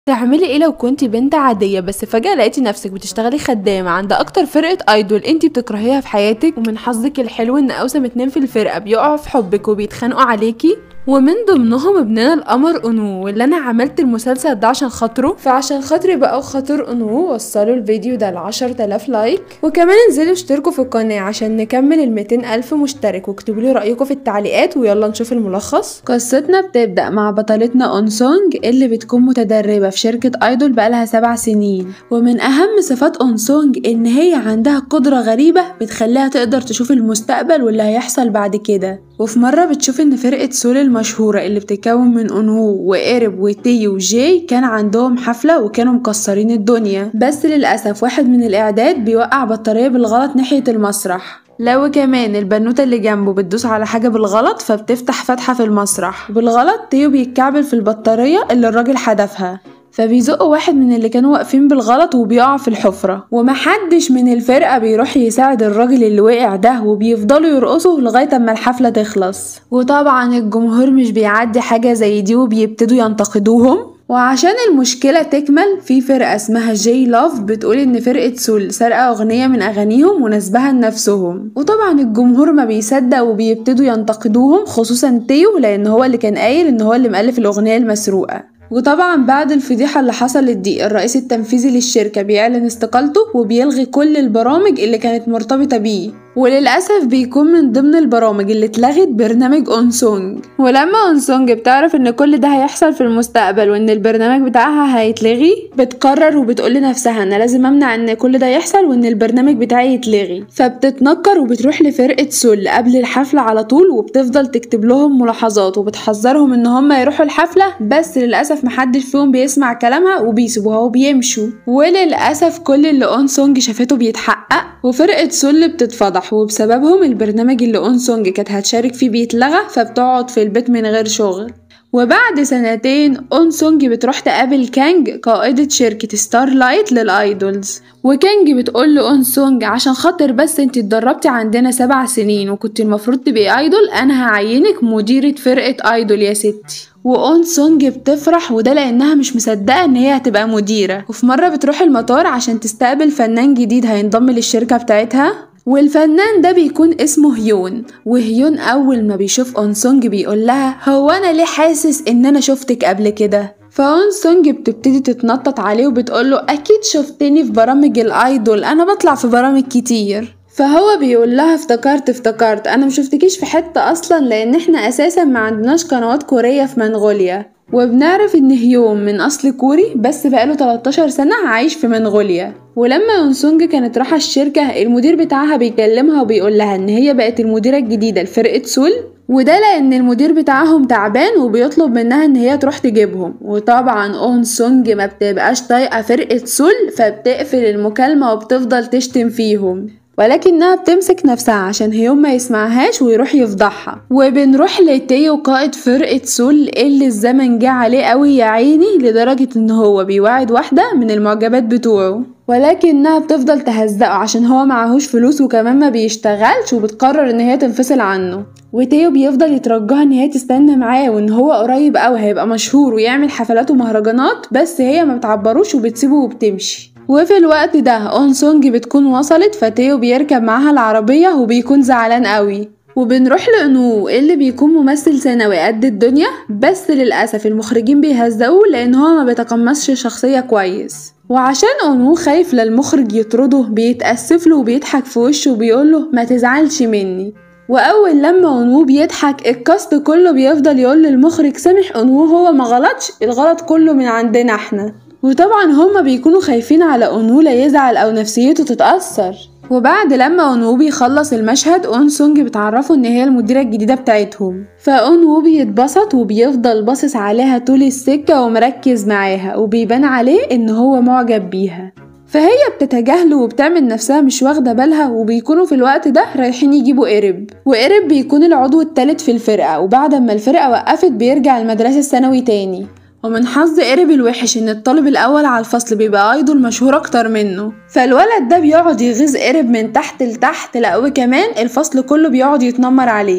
تعملي ايه لو كنتي بنت عادية بس فجأة لقيتي نفسك بتشتغلي خدامة عند اكتر فرقة ايدول انتي بتكرهيها في حياتك ومن حظك الحلو ان اوسم اتنين في الفرقة بيقعوا في حبك وبيتخانقوا عليكي ومن ضمنهم ابننا القمر انو واللي انا عملت المسلسل ده عشان خاطره فعشان خاطري بقى وخاطر انو وصلوا الفيديو ده ل 10000 لايك وكمان انزلوا اشتركوا في القناة عشان نكمل ال 200 الف مشترك واكتبوا لي رايكم في التعليقات ويلا نشوف الملخص قصتنا بتبدا مع بطلتنا اونسونج اللي بتكون متدربة في شركة ايدول بقالها سبع سنين ومن اهم صفات اونسونج ان هي عندها قدرة غريبة بتخليها تقدر تشوف المستقبل واللي هيحصل بعد كده وفي مرة بتشوف ان فرقة سول المشهورة اللي بتتكون من انهو وقرب وتي وجي كان عندهم حفلة وكانوا مكسرين الدنيا بس للأسف واحد من الإعداد بيوقع بطارية بالغلط ناحية المسرح لو كمان البنوتة اللي جنبه بتدوس على حاجة بالغلط فبتفتح فتحة في المسرح بالغلط تيو بيتكعبل في البطارية اللي الراجل حدفها فبيزقوا واحد من اللي كانوا واقفين بالغلط وبيقع في الحفرة ومحدش من الفرقة بيروح يساعد الراجل اللي وقع ده وبيفضلوا يرقصوا لغاية اما الحفلة تخلص وطبعا الجمهور مش بيعدي حاجة زي دي وبيبتدوا ينتقدوهم وعشان المشكلة تكمل في فرقة اسمها جي لاف بتقول ان فرقة سول سرقة اغنية من اغانيهم ونسبها لنفسهم وطبعا الجمهور ما بيصدق وبيبتدوا ينتقدوهم خصوصا تيو لان هو اللي كان قايل ان هو اللي مؤلف الاغنية المسروقة وطبعا بعد الفضيحة اللي حصلت دي الرئيس التنفيذي للشركة بيعلن استقالته وبيلغي كل البرامج اللي كانت مرتبطة بيه وللأسف بيكون من ضمن البرامج اللي اتلغت برنامج اونسونج ولما اونسونج بتعرف ان كل ده هيحصل في المستقبل وان البرنامج بتاعها هيتلغي بتقرر وبتقول لنفسها انا لازم امنع ان كل ده يحصل وان البرنامج بتاعي يتلغي فبتتنكر وبتروح لفرقة سول قبل الحفلة على طول وبتفضل تكتب لهم ملاحظات وبتحذرهم ان هم يروحوا الحفلة بس للأسف محدش فيهم بيسمع كلامها وبيسيبوها وبيمشوا وللأسف كل اللي اونسونج شافته بيتحقق وفرقة سول بتتفضح صح وبسببهم البرنامج اللي اون سونج كانت هتشارك فيه بيتلغى فبتقعد في البيت من غير شغل وبعد سنتين اون سونج بتروح تقابل كانج قائدة شركة ستار لايت للايدولز وكانج بتقول له اون سونج عشان خاطر بس انت اتدربتي عندنا سبع سنين وكنت المفروض تبقي ايدول انا هعينك مديرة فرقة ايدول يا ستي واون سونج بتفرح وده لانها مش مصدقه ان هي هتبقى مديره وفي مره بتروح المطار عشان تستقبل فنان جديد هينضم للشركه بتاعتها والفنان ده بيكون اسمه هيون وهيون اول ما بيشوف اون سونج بيقول لها هو انا ليه حاسس ان انا شفتك قبل كده فاون سونج بتبتدي تتنطط عليه وبتقوله اكيد شفتني في برامج الايدول انا بطلع في برامج كتير فهو بيقول لها افتكرت افتكرت انا مشفتكيش في حتة اصلا لان احنا اساسا ما عندناش قنوات كورية في منغوليا وبنعرف ان هيوم من اصل كوري بس بقاله 13 سنة عايش في منغوليا ولما يونسونج كانت رايحة الشركة المدير بتاعها بيكلمها وبيقول لها ان هي بقت المديرة الجديدة لفرقة سول وده لان المدير بتاعهم تعبان وبيطلب منها ان هي تروح تجيبهم وطبعا اون سونج ما بتبقاش طايقة فرقة سول فبتقفل المكالمة وبتفضل تشتم فيهم ولكنها بتمسك نفسها عشان هيوم ما يسمعهاش ويروح يفضحها وبنروح لتيو قائد فرقة سول اللي الزمن جه عليه قوي يا عيني لدرجة ان هو بيوعد واحدة من المعجبات بتوعه ولكنها بتفضل تهزقه عشان هو معهوش فلوس وكمان ما بيشتغلش وبتقرر ان هي تنفصل عنه وتيو بيفضل يترجاها ان هي تستنى معاه وان هو قريب قوي هيبقى مشهور ويعمل حفلات ومهرجانات بس هي ما بتعبروش وبتسيبه وبتمشي وفي الوقت ده اون سونج بتكون وصلت فتيو بيركب معاها العربية وبيكون زعلان قوي وبنروح لانو اللي بيكون ممثل ثانوي قد الدنيا بس للاسف المخرجين بيهزقوه لان هو ما بيتقمصش شخصية كويس وعشان اونو خايف للمخرج يطرده بيتأسف له وبيضحك في وشه وبيقوله ما تزعلش مني واول لما اونو بيضحك الكاست كله بيفضل يقول للمخرج سامح اونو هو ما غلطش الغلط كله من عندنا احنا وطبعا هما بيكونوا خايفين على اونو لا يزعل او نفسيته تتأثر وبعد لما اونو بيخلص المشهد اون سونج بتعرفه ان هي المديرة الجديدة بتاعتهم فاونو بيتبسط وبيفضل باصص عليها طول السكة ومركز معاها وبيبان عليه ان هو معجب بيها فهي بتتجاهله وبتعمل نفسها مش واخدة بالها وبيكونوا في الوقت ده رايحين يجيبوا قرب وقرب بيكون العضو التالت في الفرقة وبعد ما الفرقة وقفت بيرجع المدرسة الثانوي تاني ومن حظ قرب الوحش ان الطالب الاول على الفصل بيبقى ايدول مشهور اكتر منه فالولد ده بيقعد يغيظ قرب من تحت لتحت لا وكمان الفصل كله بيقعد يتنمر عليه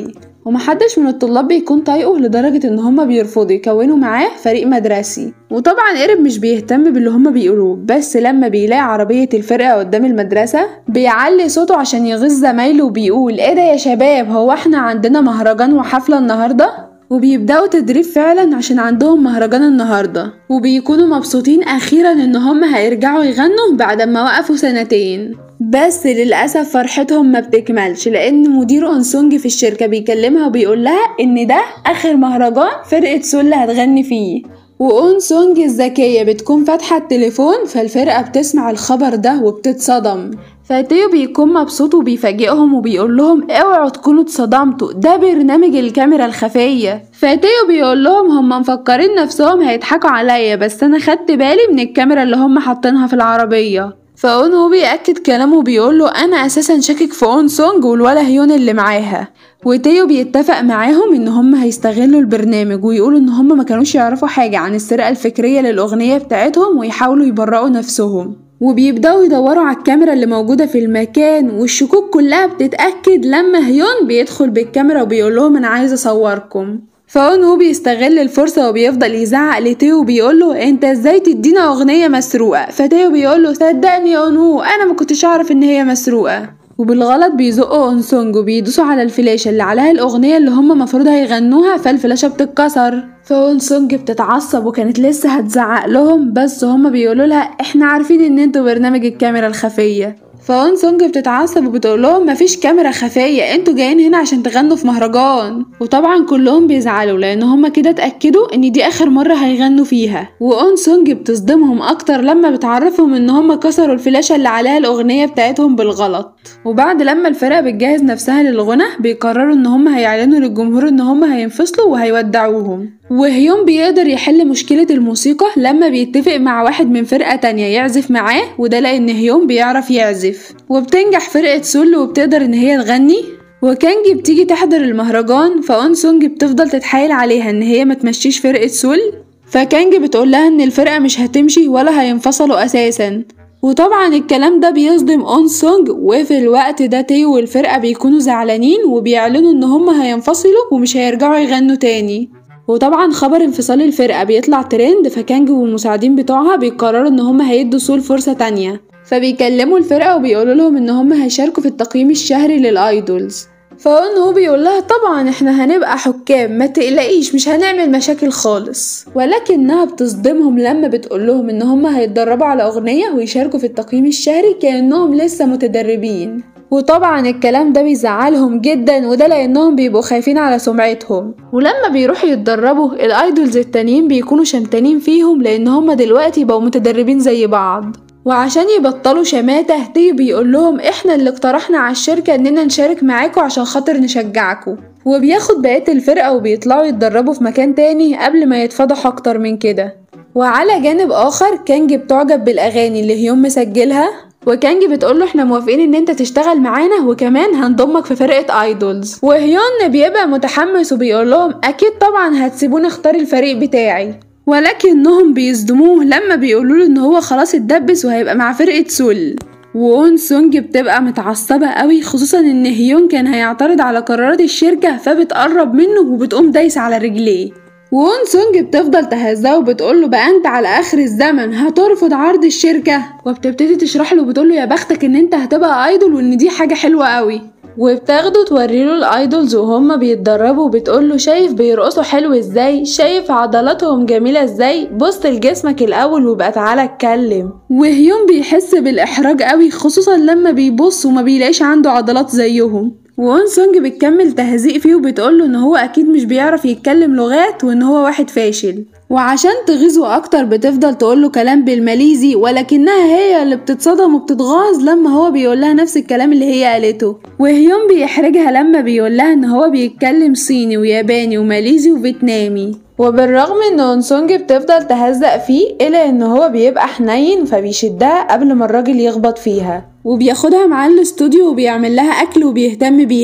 ومحدش من الطلاب بيكون طايقه لدرجة ان هما بيرفضوا يكونوا معاه فريق مدرسي وطبعا قرب مش بيهتم باللي هما بيقولوه بس لما بيلاقي عربية الفرقة قدام المدرسة بيعلي صوته عشان يغيظ زمايله وبيقول ايه ده يا شباب هو احنا عندنا مهرجان وحفلة النهاردة وبيبدأوا تدريب فعلا عشان عندهم مهرجان النهاردة وبيكونوا مبسوطين أخيرا إن هم هيرجعوا يغنوا بعد ما وقفوا سنتين بس للأسف فرحتهم ما بتكملش لأن مدير أونسونج في الشركة بيكلمها وبيقول لها إن ده آخر مهرجان فرقة سول هتغني فيه وأون سونج الذكية بتكون فاتحة التليفون فالفرقة بتسمع الخبر ده وبتتصدم فتيو بيكون مبسوط وبيفاجئهم وبيقول لهم اوعوا تكونوا اتصدمتوا ده برنامج الكاميرا الخفية فتيو بيقول لهم هم مفكرين نفسهم هيضحكوا عليا بس انا خدت بالي من الكاميرا اللي هم حاطينها في العربية فاون هو بيأكد كلامه وبيقول له انا اساسا شاكك في اون سونج والولا هيون اللي معاها وتيو بيتفق معاهم ان هم هيستغلوا البرنامج ويقولوا ان هم ما كانوش يعرفوا حاجة عن السرقة الفكرية للأغنية بتاعتهم ويحاولوا يبرئوا نفسهم وبيبدأوا يدوروا على الكاميرا اللي موجودة في المكان والشكوك كلها بتتأكد لما هيون بيدخل بالكاميرا وبيقول لهم أنا عايز أصوركم فاون هو بيستغل الفرصة وبيفضل يزعق لتيو وبيقول له انت ازاي تدينا اغنية مسروقة فتيو بيقول له صدقني يا اونو انا ما كنتش اعرف ان هي مسروقة وبالغلط بيزقوا اونسونج وبيدوسوا على الفلاشة اللي عليها الأغنية اللي هما مفروض هيغنوها فالفلاشة بتتكسر فاونسونج بتتعصب وكانت لسه هتزعق لهم بس هما بيقولوا لها احنا عارفين ان انتوا برنامج الكاميرا الخفية فاون سونج بتتعصب وبتقول لهم مفيش كاميرا خفية انتوا جايين هنا عشان تغنوا في مهرجان وطبعا كلهم بيزعلوا لان هما كده اتأكدوا ان دي اخر مرة هيغنوا فيها واون سونج بتصدمهم اكتر لما بتعرفهم ان هما كسروا الفلاشة اللي عليها الاغنية بتاعتهم بالغلط وبعد لما الفرقة بتجهز نفسها للغنى بيقرروا ان هما هيعلنوا للجمهور ان هما هينفصلوا وهيودعوهم وهيون بيقدر يحل مشكلة الموسيقى لما بيتفق مع واحد من فرقة تانية يعزف معاه وده لأن هيون بيعرف يعزف وبتنجح فرقة سول وبتقدر إن هي تغني وكانجي بتيجي تحضر المهرجان فأون سونج بتفضل تتحايل عليها إن هي ما تمشيش فرقة سول فكانجي بتقول لها إن الفرقة مش هتمشي ولا هينفصلوا أساسا وطبعا الكلام ده بيصدم اون سونج وفي الوقت ده تيو والفرقة بيكونوا زعلانين وبيعلنوا ان هما هينفصلوا ومش هيرجعوا يغنوا تاني وطبعا خبر انفصال الفرقة بيطلع ترند فكانج والمساعدين بتوعها بيقرروا ان هما هيدوا سول فرصة تانية فبيكلموا الفرقة وبيقولوا لهم ان هما هيشاركوا في التقييم الشهري للايدولز فان هو بيقول لها طبعا احنا هنبقى حكام ما تقلقيش مش هنعمل مشاكل خالص ولكنها بتصدمهم لما بتقول لهم ان هم هيتدربوا على اغنيه ويشاركوا في التقييم الشهري كانهم لسه متدربين وطبعا الكلام ده بيزعلهم جدا وده لانهم بيبقوا خايفين على سمعتهم ولما بيروحوا يتدربوا الايدولز التانيين بيكونوا شمتانين فيهم لان هم دلوقتي بقوا متدربين زي بعض وعشان يبطلوا شماتة تيجي بيقول لهم احنا اللي اقترحنا على الشركة اننا نشارك معاكم عشان خاطر نشجعكم وبياخد بقية الفرقة وبيطلعوا يتدربوا في مكان تاني قبل ما يتفضحوا اكتر من كده وعلى جانب اخر كانجي بتعجب بالاغاني اللي هيوم مسجلها وكانجي بتقوله احنا موافقين ان انت تشتغل معانا وكمان هنضمك في فرقة ايدولز وهيون بيبقى متحمس وبيقول لهم اكيد طبعا هتسيبوني اختار الفريق بتاعي ولكنهم بيصدموه لما بيقولوا له ان هو خلاص اتدبس وهيبقى مع فرقة سول وون سونج بتبقى متعصبة قوي خصوصا ان هيون كان هيعترض على قرارات الشركة فبتقرب منه وبتقوم دايسة على رجليه وون سونج بتفضل تهزاه وبتقوله بقى انت على اخر الزمن هترفض عرض الشركة وبتبتدي تشرح له وبتقوله يا بختك ان انت هتبقى ايدول وان دي حاجة حلوة قوي وبتاخده توريله الايدولز وهما بيتدربوا وبتقوله شايف بيرقصوا حلو ازاي شايف عضلاتهم جميلة ازاي بص لجسمك الاول وبقى تعالى اتكلم وهيون بيحس بالاحراج قوي خصوصا لما بيبص وما بيلاقيش عنده عضلات زيهم وون سونج بتكمل تهزيق فيه وبتقوله ان هو اكيد مش بيعرف يتكلم لغات وان هو واحد فاشل وعشان تغيظه اكتر بتفضل تقوله كلام بالماليزي ولكنها هي اللي بتتصدم وبتتغاظ لما هو بيقولها نفس الكلام اللي هي قالته وهيون بيحرجها لما بيقولها ان هو بيتكلم صيني وياباني وماليزي وفيتنامي وبالرغم ان اونسونج بتفضل تهزق فيه الا ان هو بيبقى حنين فبيشدها قبل ما الراجل يخبط فيها وبياخدها معاه الاستوديو وبيعمل لها اكل وبيهتم بيها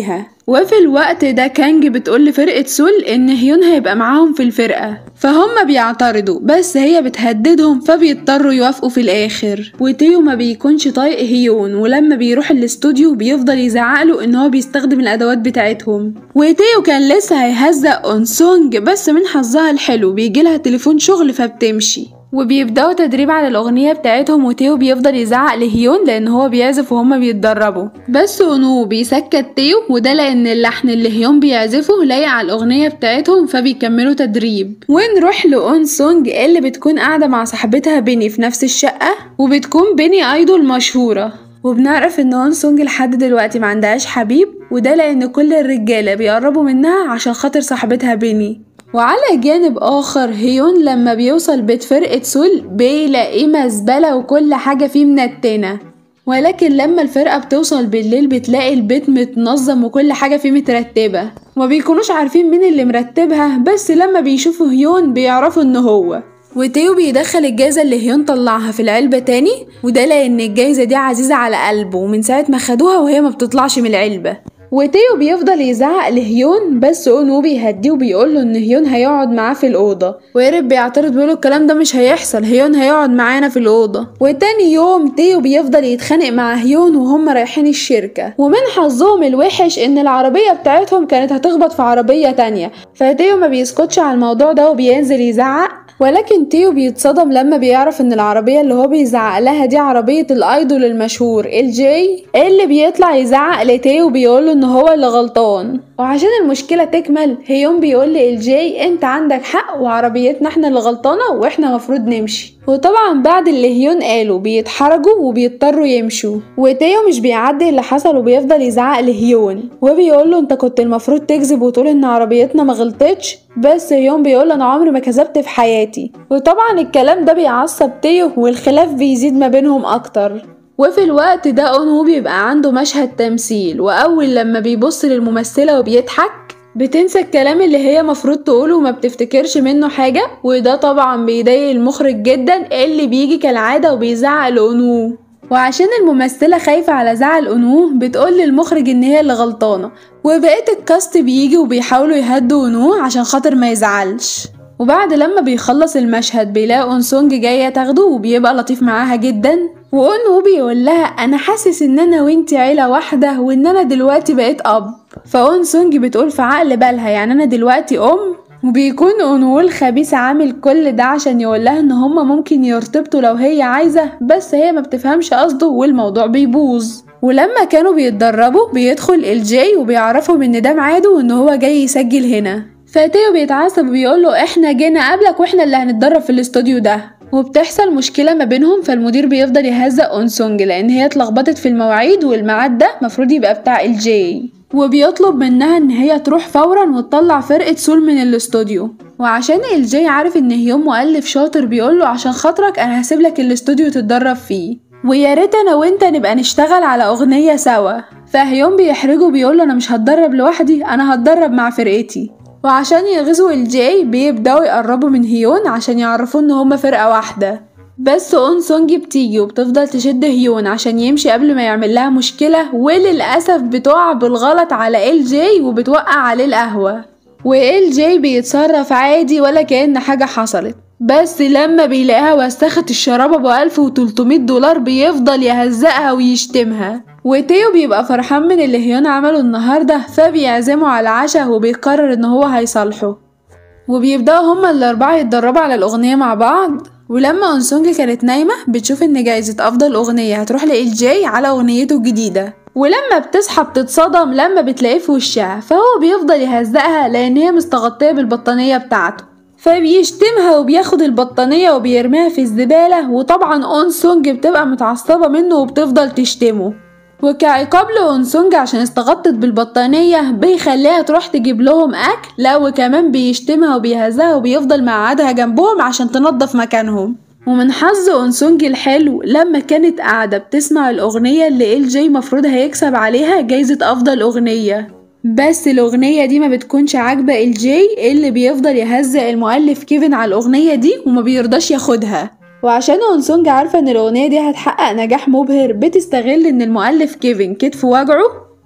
وفي الوقت ده كانج بتقول لفرقة سول إن هيون هيبقى معاهم في الفرقة فهم بيعترضوا بس هي بتهددهم فبيضطروا يوافقوا في الآخر وتيو ما بيكونش طايق هيون ولما بيروح الاستوديو بيفضل يزعقله إن هو بيستخدم الأدوات بتاعتهم وتيو كان لسه هيهزق أونسونج بس من حظها الحلو بيجيلها تليفون شغل فبتمشي وبيبدأوا تدريب على الأغنية بتاعتهم وتيو بيفضل يزعق لهيون لأن هو بيعزف وهما بيتدربوا بس أونو بيسكت تيو وده لأن اللحن اللي هيون بيعزفه لايق على الأغنية بتاعتهم فبيكملوا تدريب ونروح لأون سونج اللي بتكون قاعدة مع صاحبتها بيني في نفس الشقة وبتكون بيني أيدول مشهورة وبنعرف ان اون سونج لحد دلوقتي ما عندهاش حبيب وده لان كل الرجاله بيقربوا منها عشان خاطر صاحبتها بيني وعلى جانب آخر هيون لما بيوصل بيت فرقة سول بيلاقيه مزبلة وكل حاجة فيه منتنة ولكن لما الفرقة بتوصل بالليل بتلاقي البيت متنظم وكل حاجة فيه مترتبة وما بيكونوش عارفين مين اللي مرتبها بس لما بيشوفوا هيون بيعرفوا ان هو وتيو بيدخل الجايزة اللي هيون طلعها في العلبة تاني وده لأن الجايزة دي عزيزة على قلبه ومن ساعة ما خدوها وهي ما بتطلعش من العلبة وتيو بيفضل يزعق لهيون بس اونو بيهديه وبيقول له ان هيون هيقعد معاه في الاوضه ويرب بيعترض بيقول الكلام ده مش هيحصل هيون هيقعد معانا في الاوضه وتاني يوم تيو بيفضل يتخانق مع هيون وهم رايحين الشركه ومن حظهم الوحش ان العربيه بتاعتهم كانت هتخبط في عربيه تانية فتيو ما بيسكتش على الموضوع ده وبينزل يزعق ولكن تيو بيتصدم لما بيعرف ان العربية اللي هو بيزعق لها دي عربية الايدول المشهور الجي اللي بيطلع يزعق لتيو بيقوله ان هو اللي غلطان وعشان المشكلة تكمل هيون بيقول للجي انت عندك حق وعربيتنا احنا اللي غلطانة واحنا مفروض نمشي وطبعا بعد اللي هيون قاله بيتحرجوا وبيضطروا يمشوا وتيو مش بيعدي اللي حصل وبيفضل يزعق لهيون وبيقول له انت كنت المفروض تكذب وتقول ان عربيتنا ما غلطتش بس هيون بيقول انا عمري ما كذبت في حياتي وطبعا الكلام ده بيعصب تيو والخلاف بيزيد ما بينهم اكتر وفي الوقت ده اونو بيبقى عنده مشهد تمثيل واول لما بيبص للممثله وبيضحك بتنسى الكلام اللي هي مفروض تقوله وما بتفتكرش منه حاجة وده طبعا بيضايق المخرج جدا اللي بيجي كالعادة وبيزعق لأنو وعشان الممثلة خايفة على زعل أنو بتقول للمخرج إن هي اللي غلطانة وبقية الكاست بيجي وبيحاولوا يهدوا أنو عشان خاطر ما يزعلش وبعد لما بيخلص المشهد بيلاقي أونسونج جاية تاخده وبيبقى لطيف معاها جدا وأنو بيقول لها أنا حاسس إن أنا وإنتي عيلة واحدة وإن أنا دلوقتي بقيت أب فأون سونج بتقول في عقل بالها يعني أنا دلوقتي أم وبيكون أونو الخبيث عامل كل ده عشان يقول لها إن هما ممكن يرتبطوا لو هي عايزة بس هي ما بتفهمش قصده والموضوع بيبوظ ولما كانوا بيتدربوا بيدخل الجي وبيعرفهم إن ده ميعاده وإن هو جاي يسجل هنا فتيو بيتعصب وبيقول له احنا جينا قبلك واحنا اللي هنتدرب في الاستوديو ده وبتحصل مشكلة ما بينهم فالمدير بيفضل يهزق اونسونج لان هي اتلخبطت في المواعيد والميعاد ده مفروض يبقى بتاع الجي وبيطلب منها ان هي تروح فورا وتطلع فرقة سول من الاستوديو وعشان الجي عارف ان هيوم مؤلف شاطر بيقوله عشان خاطرك انا هسيب لك الاستوديو تتدرب فيه ويا ريت انا وانت نبقى نشتغل على اغنية سوا فهيوم بيحرجه بيقوله انا مش هتدرب لوحدي انا هتدرب مع فرقتي وعشان يغزوا الجاي بيبدأوا يقربوا من هيون عشان يعرفوا ان هما فرقة واحدة بس اون سونج بتيجي وبتفضل تشد هيون عشان يمشي قبل ما يعمل لها مشكلة وللأسف بتقع بالغلط على ال جي وبتوقع عليه القهوة وال جي بيتصرف عادي ولا كأن حاجة حصلت بس لما بيلاقيها وسخت الشرابة بألف وتلتمية دولار بيفضل يهزقها ويشتمها وتيو بيبقى فرحان من اللي هيون عمله النهاردة فبيعزمه على العشاء وبيقرر ان هو هيصالحه وبيبدأوا هما الأربعة يتدربوا على الأغنية مع بعض ولما أنسونج كانت نايمة بتشوف إن جايزة أفضل أغنية هتروح لإل جي على أغنيته الجديدة ولما بتصحى بتتصدم لما بتلاقيه في وشها فهو بيفضل يهزقها لأن هي مستغطية بالبطانية بتاعته فبيشتمها وبياخد البطانية وبيرميها في الزبالة وطبعا أون سونج بتبقى متعصبة منه وبتفضل تشتمه وكعقاب لأونسونج عشان استغطت بالبطانية بيخليها تروح تجيب لهم أكل لا وكمان بيشتمها وبيهزها وبيفضل مقعدها جنبهم عشان تنظف مكانهم ومن حظ أونسونج الحلو لما كانت قاعدة بتسمع الأغنية اللي إل جي مفروض هيكسب عليها جايزة أفضل أغنية بس الأغنية دي ما بتكونش عاجبة الجي اللي بيفضل يهزق المؤلف كيفن على الأغنية دي وما بيرضاش ياخدها وعشان اونسونج عارفة ان الأغنية دي هتحقق نجاح مبهر بتستغل ان المؤلف كيفن كتفه وجعه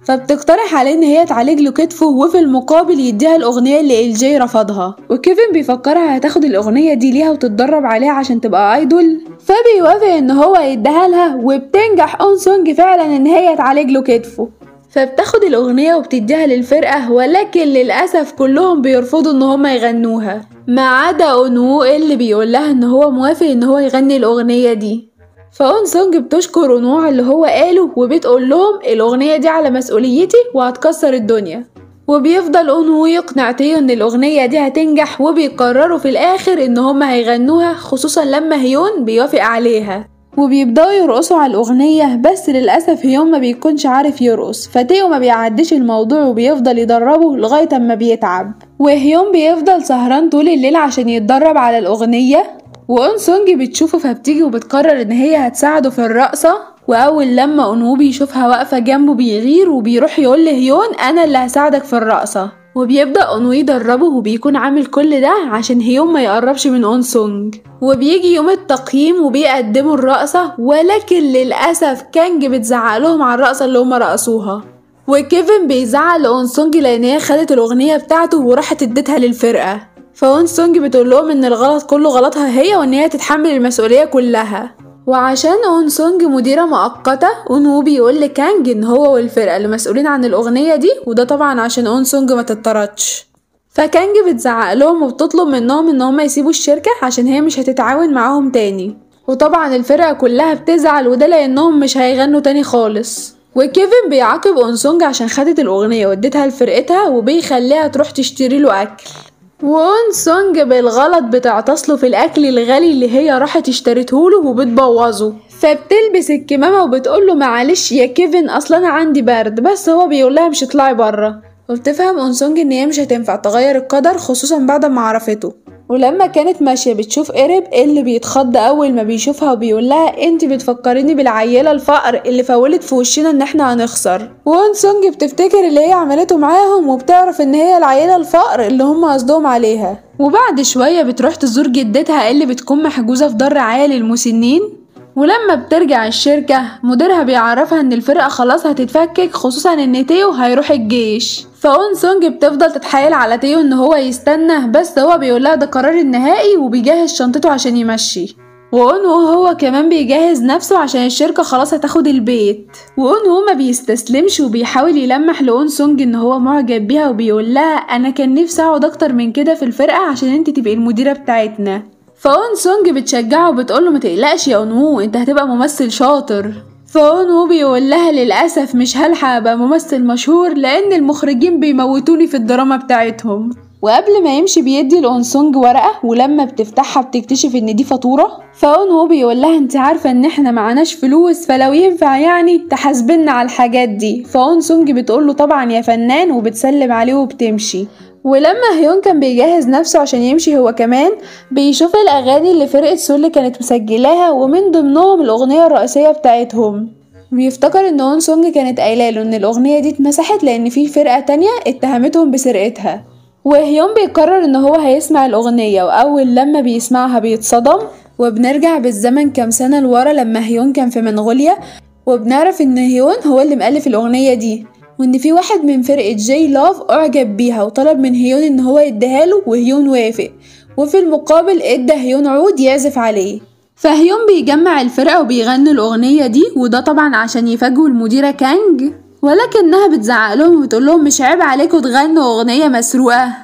فبتقترح عليه ان هي تعالج له كتفه وفي المقابل يديها الاغنيه اللي ال جي رفضها وكيفن بيفكرها هتاخد الاغنيه دي ليها وتتدرب عليها عشان تبقى ايدول فبيوافق ان هو يديها لها وبتنجح اون سونج فعلا ان هي تعالج له كتفه فبتاخد الأغنية وبتديها للفرقة ولكن للأسف كلهم بيرفضوا إن هما يغنوها ما عدا أونوو اللي بيقول لها إن هو موافق إن هو يغني الأغنية دي فأون سونج بتشكر أونوو على اللي هو قاله وبتقول لهم الأغنية دي على مسؤوليتي وهتكسر الدنيا وبيفضل أونوو يقنع تيو إن الأغنية دي هتنجح وبيقرروا في الآخر إن هما هيغنوها خصوصا لما هيون بيوافق عليها وبيبدأوا يرقصوا على الأغنية بس للأسف هيون ما بيكونش عارف يرقص فتيو ما بيعديش الموضوع وبيفضل يدربه لغاية أما بيتعب وهيون بيفضل سهران طول الليل عشان يتدرب على الأغنية وأون سونج بتشوفه فبتيجي وبتقرر إن هي هتساعده في الرقصة وأول لما أونو بيشوفها واقفة جنبه بيغير وبيروح يقول لهيون أنا اللي هساعدك في الرقصة وبيبدأ أونو يدربه وبيكون عامل كل ده عشان هيون ما يقربش من أون سونج وبيجي يوم التقييم وبيقدموا الرقصة ولكن للأسف كانج بتزعق لهم على الرقصة اللي هما رقصوها وكيفن بيزعق لأون سونج لأن هي خدت الأغنية بتاعته وراحت اديتها للفرقة فأون سونج بتقول لهم إن الغلط كله غلطها هي وإن هي تتحمل المسؤولية كلها وعشان اون سونج مديرة مؤقتة اونو بيقول لكانج ان هو والفرقة اللي مسؤولين عن الاغنية دي وده طبعا عشان اون سونج ما تتطردش فكانج بتزعق لهم وبتطلب منهم ان هم يسيبوا الشركة عشان هي مش هتتعاون معاهم تاني وطبعا الفرقة كلها بتزعل وده لانهم مش هيغنوا تاني خالص وكيفن بيعاقب اون سونج عشان خدت الاغنية واديتها لفرقتها وبيخليها تروح تشتري له اكل وون سونج بالغلط بتعتصله في الاكل الغالي اللي هي راحت اشتريتهوله وبتبوظه فبتلبس الكمامه وبتقوله معلش يا كيفن اصلا انا عندي برد بس هو بيقولها مش اطلعي بره وبتفهم اون سونج ان هي مش هتنفع تغير القدر خصوصا بعد ما عرفته ولما كانت ماشية بتشوف قرب اللي بيتخض أول ما بيشوفها وبيقول لها انت بتفكريني بالعيلة الفقر اللي فولت في وشنا ان احنا هنخسر وون سونج بتفتكر اللي هي عملته معاهم وبتعرف ان هي العيلة الفقر اللي هم قصدهم عليها وبعد شوية بتروح تزور جدتها اللي بتكون محجوزة في دار رعاية للمسنين ولما بترجع الشركة مديرها بيعرفها ان الفرقة خلاص هتتفكك خصوصا ان تيو هيروح الجيش فاون سونج بتفضل تتحايل على تيو ان هو يستنى بس هو بيقولها ده قرار النهائي وبيجهز شنطته عشان يمشي وأون هو كمان بيجهز نفسه عشان الشركة خلاص هتاخد البيت وأون ما بيستسلمش وبيحاول يلمح لأون سونج ان هو معجب بيها وبيقول لها انا كان نفسي اقعد اكتر من كده في الفرقة عشان انت تبقي المديرة بتاعتنا فاون سونج بتشجعه وبتقوله ما تقلقش يا اونو انت هتبقى ممثل شاطر فاونو بيقول لها للأسف مش هلحق أبقى ممثل مشهور لأن المخرجين بيموتوني في الدراما بتاعتهم وقبل ما يمشي بيدي لأونسونج ورقة ولما بتفتحها بتكتشف إن دي فاتورة فأون بيقول لها أنت عارفة إن إحنا معناش فلوس فلو ينفع يعني تحاسبنا على الحاجات دي فأون سونج بتقول له طبعا يا فنان وبتسلم عليه وبتمشي ولما هيون كان بيجهز نفسه عشان يمشي هو كمان بيشوف الأغاني اللي فرقة سول كانت مسجلاها ومن ضمنهم الأغنية الرئيسية بتاعتهم بيفتكر ان اون سونج كانت قايله له ان الاغنيه دي اتمسحت لان في فرقه تانية اتهمتهم بسرقتها وهيون بيقرر ان هو هيسمع الاغنيه واول لما بيسمعها بيتصدم وبنرجع بالزمن كام سنه لورا لما هيون كان في منغوليا وبنعرف ان هيون هو اللي مؤلف الاغنيه دي وان في واحد من فرقة جي لاف اعجب بيها وطلب من هيون ان هو يديها له وهيون وافق وفي المقابل ادى هيون عود يعزف عليه فهيون بيجمع الفرقة وبيغنوا الأغنية دي وده طبعا عشان يفاجئوا المديرة كانج ولكنها بتزعق لهم وبتقول لهم مش عيب عليكم تغنوا أغنية مسروقة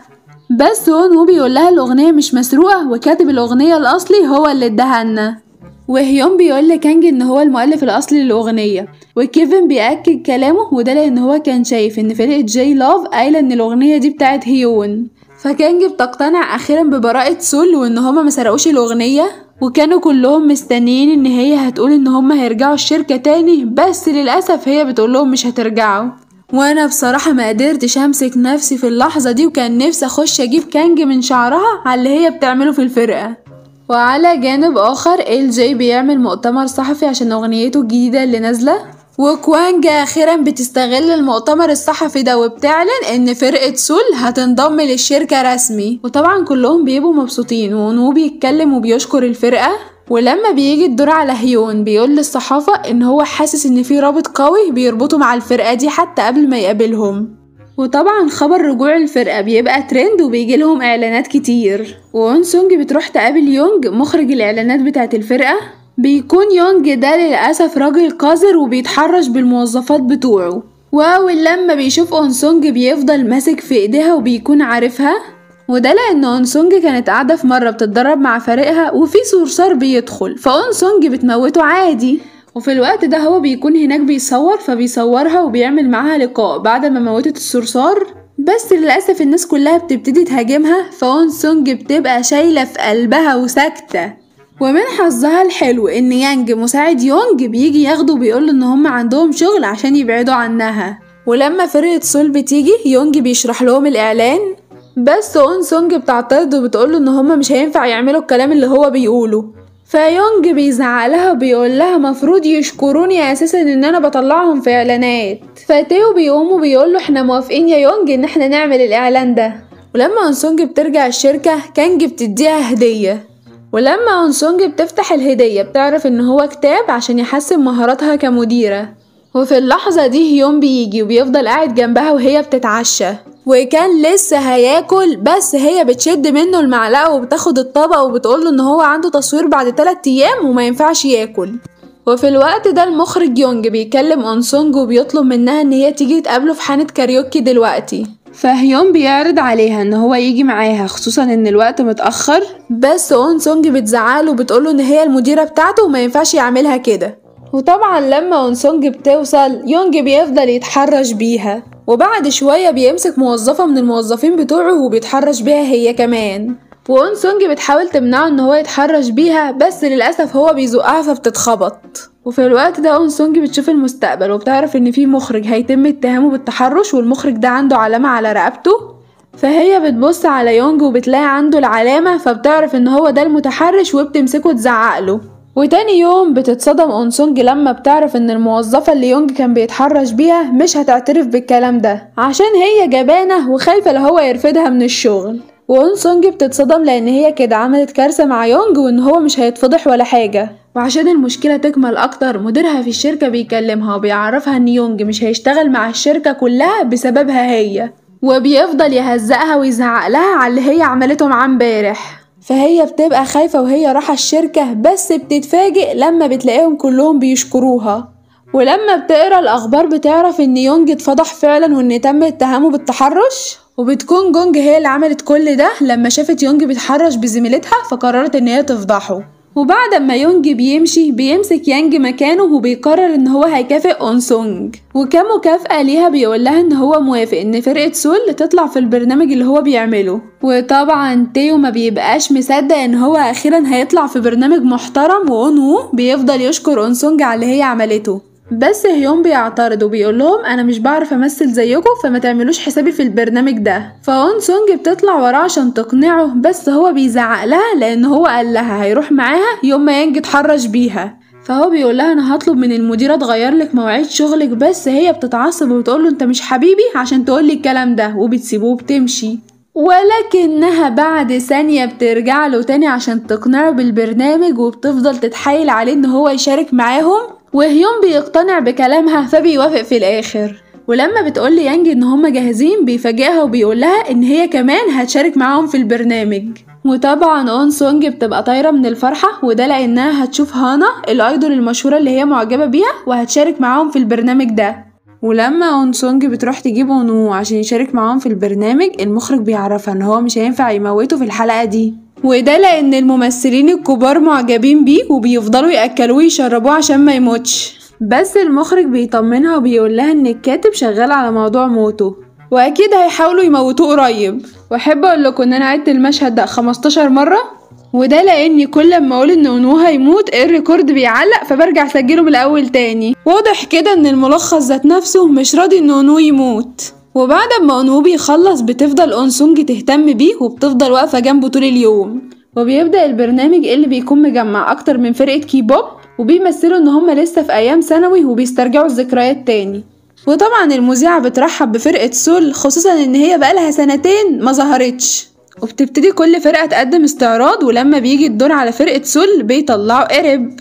بس هون هو بيقول لها الأغنية مش مسروقة وكاتب الأغنية الأصلي هو اللي اداها لنا وهيون بيقول لكانج ان هو المؤلف الاصلي للاغنيه وكيفن بيأكد كلامه وده لان هو كان شايف ان فرقه جي لاف قايله ان الاغنيه دي بتاعت هيون فكانج بتقتنع اخيرا ببراءه سول وان هما ما سرقوش الاغنيه وكانوا كلهم مستنيين ان هي هتقول ان هما هيرجعوا الشركه تاني بس للاسف هي بتقول لهم مش هترجعوا وانا بصراحة ما قدرتش امسك نفسي في اللحظة دي وكان نفسي اخش اجيب كانج من شعرها على اللي هي بتعمله في الفرقة وعلى جانب اخر ال جي بيعمل مؤتمر صحفي عشان اغنيته الجديدة اللي نازلة وكوانج اخيرا بتستغل المؤتمر الصحفي ده وبتعلن ان فرقة سول هتنضم للشركة رسمي وطبعا كلهم بيبقوا مبسوطين ونو بيتكلم وبيشكر الفرقة ولما بيجي الدور على هيون بيقول للصحافة ان هو حاسس ان في رابط قوي بيربطه مع الفرقة دي حتى قبل ما يقابلهم وطبعا خبر رجوع الفرقة بيبقى ترند وبيجي لهم اعلانات كتير وون سونج بتروح تقابل يونج مخرج الاعلانات بتاعت الفرقة بيكون يونج ده للأسف راجل قذر وبيتحرش بالموظفات بتوعه واول لما بيشوف اونسونج بيفضل ماسك في ايديها وبيكون عارفها وده لان اونسونج كانت قاعده في مره بتتدرب مع فريقها وفي صرصار بيدخل فاونسونج بتموته عادي وفي الوقت ده هو بيكون هناك بيصور فبيصورها وبيعمل معاها لقاء بعد ما موتت الصرصار بس للأسف الناس كلها بتبتدي تهاجمها فون سونج بتبقى شايلة في قلبها وساكتة ومن حظها الحلو ان يانج مساعد يونج بيجي ياخده وبيقول ان هم عندهم شغل عشان يبعدوا عنها ولما فرقة سول بتيجي يونج بيشرح لهم الاعلان بس اون سونج بتعترض وبتقوله ان هما مش هينفع يعملوا الكلام اللي هو بيقوله فيونج بيزعق لها وبيقول لها مفروض يشكروني اساسا ان انا بطلعهم في اعلانات فتيو بيقوم وبيقول له احنا موافقين يا يونج ان احنا نعمل الاعلان ده ولما اونسونج بترجع الشركة كانج بتديها هدية ولما اونسونج بتفتح الهدية بتعرف ان هو كتاب عشان يحسن مهاراتها كمديرة وفي اللحظة دي هيون بيجي وبيفضل قاعد جنبها وهي بتتعشى وكان لسه هياكل بس هي بتشد منه المعلقة وبتاخد الطبق وبتقوله ان هو عنده تصوير بعد 3 ايام وما ينفعش ياكل وفي الوقت ده المخرج يونج بيكلم اونسونج وبيطلب منها ان هي تيجي تقابله في حانة كاريوكي دلوقتي فهيون بيعرض عليها ان هو يجي معاها خصوصا ان الوقت متأخر بس اون سونج بتزعله وبتقوله ان هي المديرة بتاعته وما ينفعش يعملها كده وطبعا لما اون سونج بتوصل يونج بيفضل يتحرش بيها وبعد شوية بيمسك موظفة من الموظفين بتوعه وبيتحرش بيها هي كمان وأون سونج بتحاول تمنعه ان هو يتحرش بيها بس للأسف هو بيزقها فبتتخبط وفي الوقت ده اون سونج بتشوف المستقبل وبتعرف ان في مخرج هيتم اتهامه بالتحرش والمخرج ده عنده علامة على رقبته فهي بتبص على يونج وبتلاقي عنده العلامة فبتعرف ان هو ده المتحرش وبتمسكه تزعقله وتاني يوم بتتصدم اونسونج لما بتعرف ان الموظفة اللي يونج كان بيتحرش بيها مش هتعترف بالكلام ده عشان هي جبانة وخايفة لهو يرفدها من الشغل وأونسونج بتتصدم لأن هي كده عملت كارثة مع يونج وإن هو مش هيتفضح ولا حاجة وعشان المشكلة تكمل أكتر مديرها في الشركة بيكلمها وبيعرفها إن يونج مش هيشتغل مع الشركة كلها بسببها هي وبيفضل يهزقها ويزعق لها على اللي هي عملته معاه امبارح فهي بتبقى خايفة وهي رايحة الشركة بس بتتفاجئ لما بتلاقيهم كلهم بيشكروها ولما بتقرا الأخبار بتعرف إن يونج اتفضح فعلا وإن تم اتهامه بالتحرش وبتكون جونج هي اللي عملت كل ده لما شافت يونج بيتحرش بزميلتها فقررت إن هي تفضحه وبعد ما يونج بيمشي بيمسك يانج مكانه وبيقرر ان هو هيكافئ اونسونج وكمكافأة ليها بيقول لها ان هو موافق ان فرقة سول تطلع في البرنامج اللي هو بيعمله وطبعا تيو ما بيبقاش مصدق ان هو اخيرا هيطلع في برنامج محترم واونو بيفضل يشكر اونسونج على اللي هي عملته بس هيون بيعترض وبيقول لهم انا مش بعرف امثل زيكم فما تعملوش حسابي في البرنامج ده فاون سونج بتطلع وراه عشان تقنعه بس هو بيزعق لها لان هو قال لها هيروح معاها يوم ما ينج اتحرش بيها فهو بيقول لها انا هطلب من المديره تغير لك مواعيد شغلك بس هي بتتعصب وبتقول له انت مش حبيبي عشان تقول لي الكلام ده وبتسيبه وبتمشي ولكنها بعد ثانية بترجع له تاني عشان تقنعه بالبرنامج وبتفضل تتحايل عليه ان هو يشارك معاهم وهيون بيقتنع بكلامها فبيوافق في الاخر ولما بتقول لي يانج ان هما جاهزين بيفاجئها وبيقول لها ان هي كمان هتشارك معاهم في البرنامج وطبعا اون سونج بتبقى طايرة من الفرحة وده لانها هتشوف هانا الايدول المشهورة اللي هي معجبة بيها وهتشارك معاهم في البرنامج ده ولما اون سونج بتروح تجيب اونو عشان يشارك معاهم في البرنامج المخرج بيعرفها ان هو مش هينفع يموته في الحلقة دي وده لان الممثلين الكبار معجبين بيه وبيفضلوا ياكلوه ويشربوه عشان ما يموتش بس المخرج بيطمنها وبيقول لها ان الكاتب شغال على موضوع موته واكيد هيحاولوا يموتوه قريب واحب اقول لكم ان انا عدت المشهد ده 15 مره وده لاني كل ما اقول ان اونو هيموت الريكورد بيعلق فبرجع اسجله من الاول تاني واضح كده ان الملخص ذات نفسه مش راضي ان اونو يموت وبعد ما اونو بيخلص بتفضل اونسونج تهتم بيه وبتفضل واقفه جنبه طول اليوم وبيبدأ البرنامج اللي بيكون مجمع أكتر من فرقة كيبوب وبيمثلوا إن هما لسه في أيام ثانوي وبيسترجعوا الذكريات تاني وطبعا المذيعة بترحب بفرقة سول خصوصا إن هي بقالها سنتين ما ظهرتش وبتبتدي كل فرقة تقدم استعراض ولما بيجي الدور على فرقة سول بيطلعوا قرب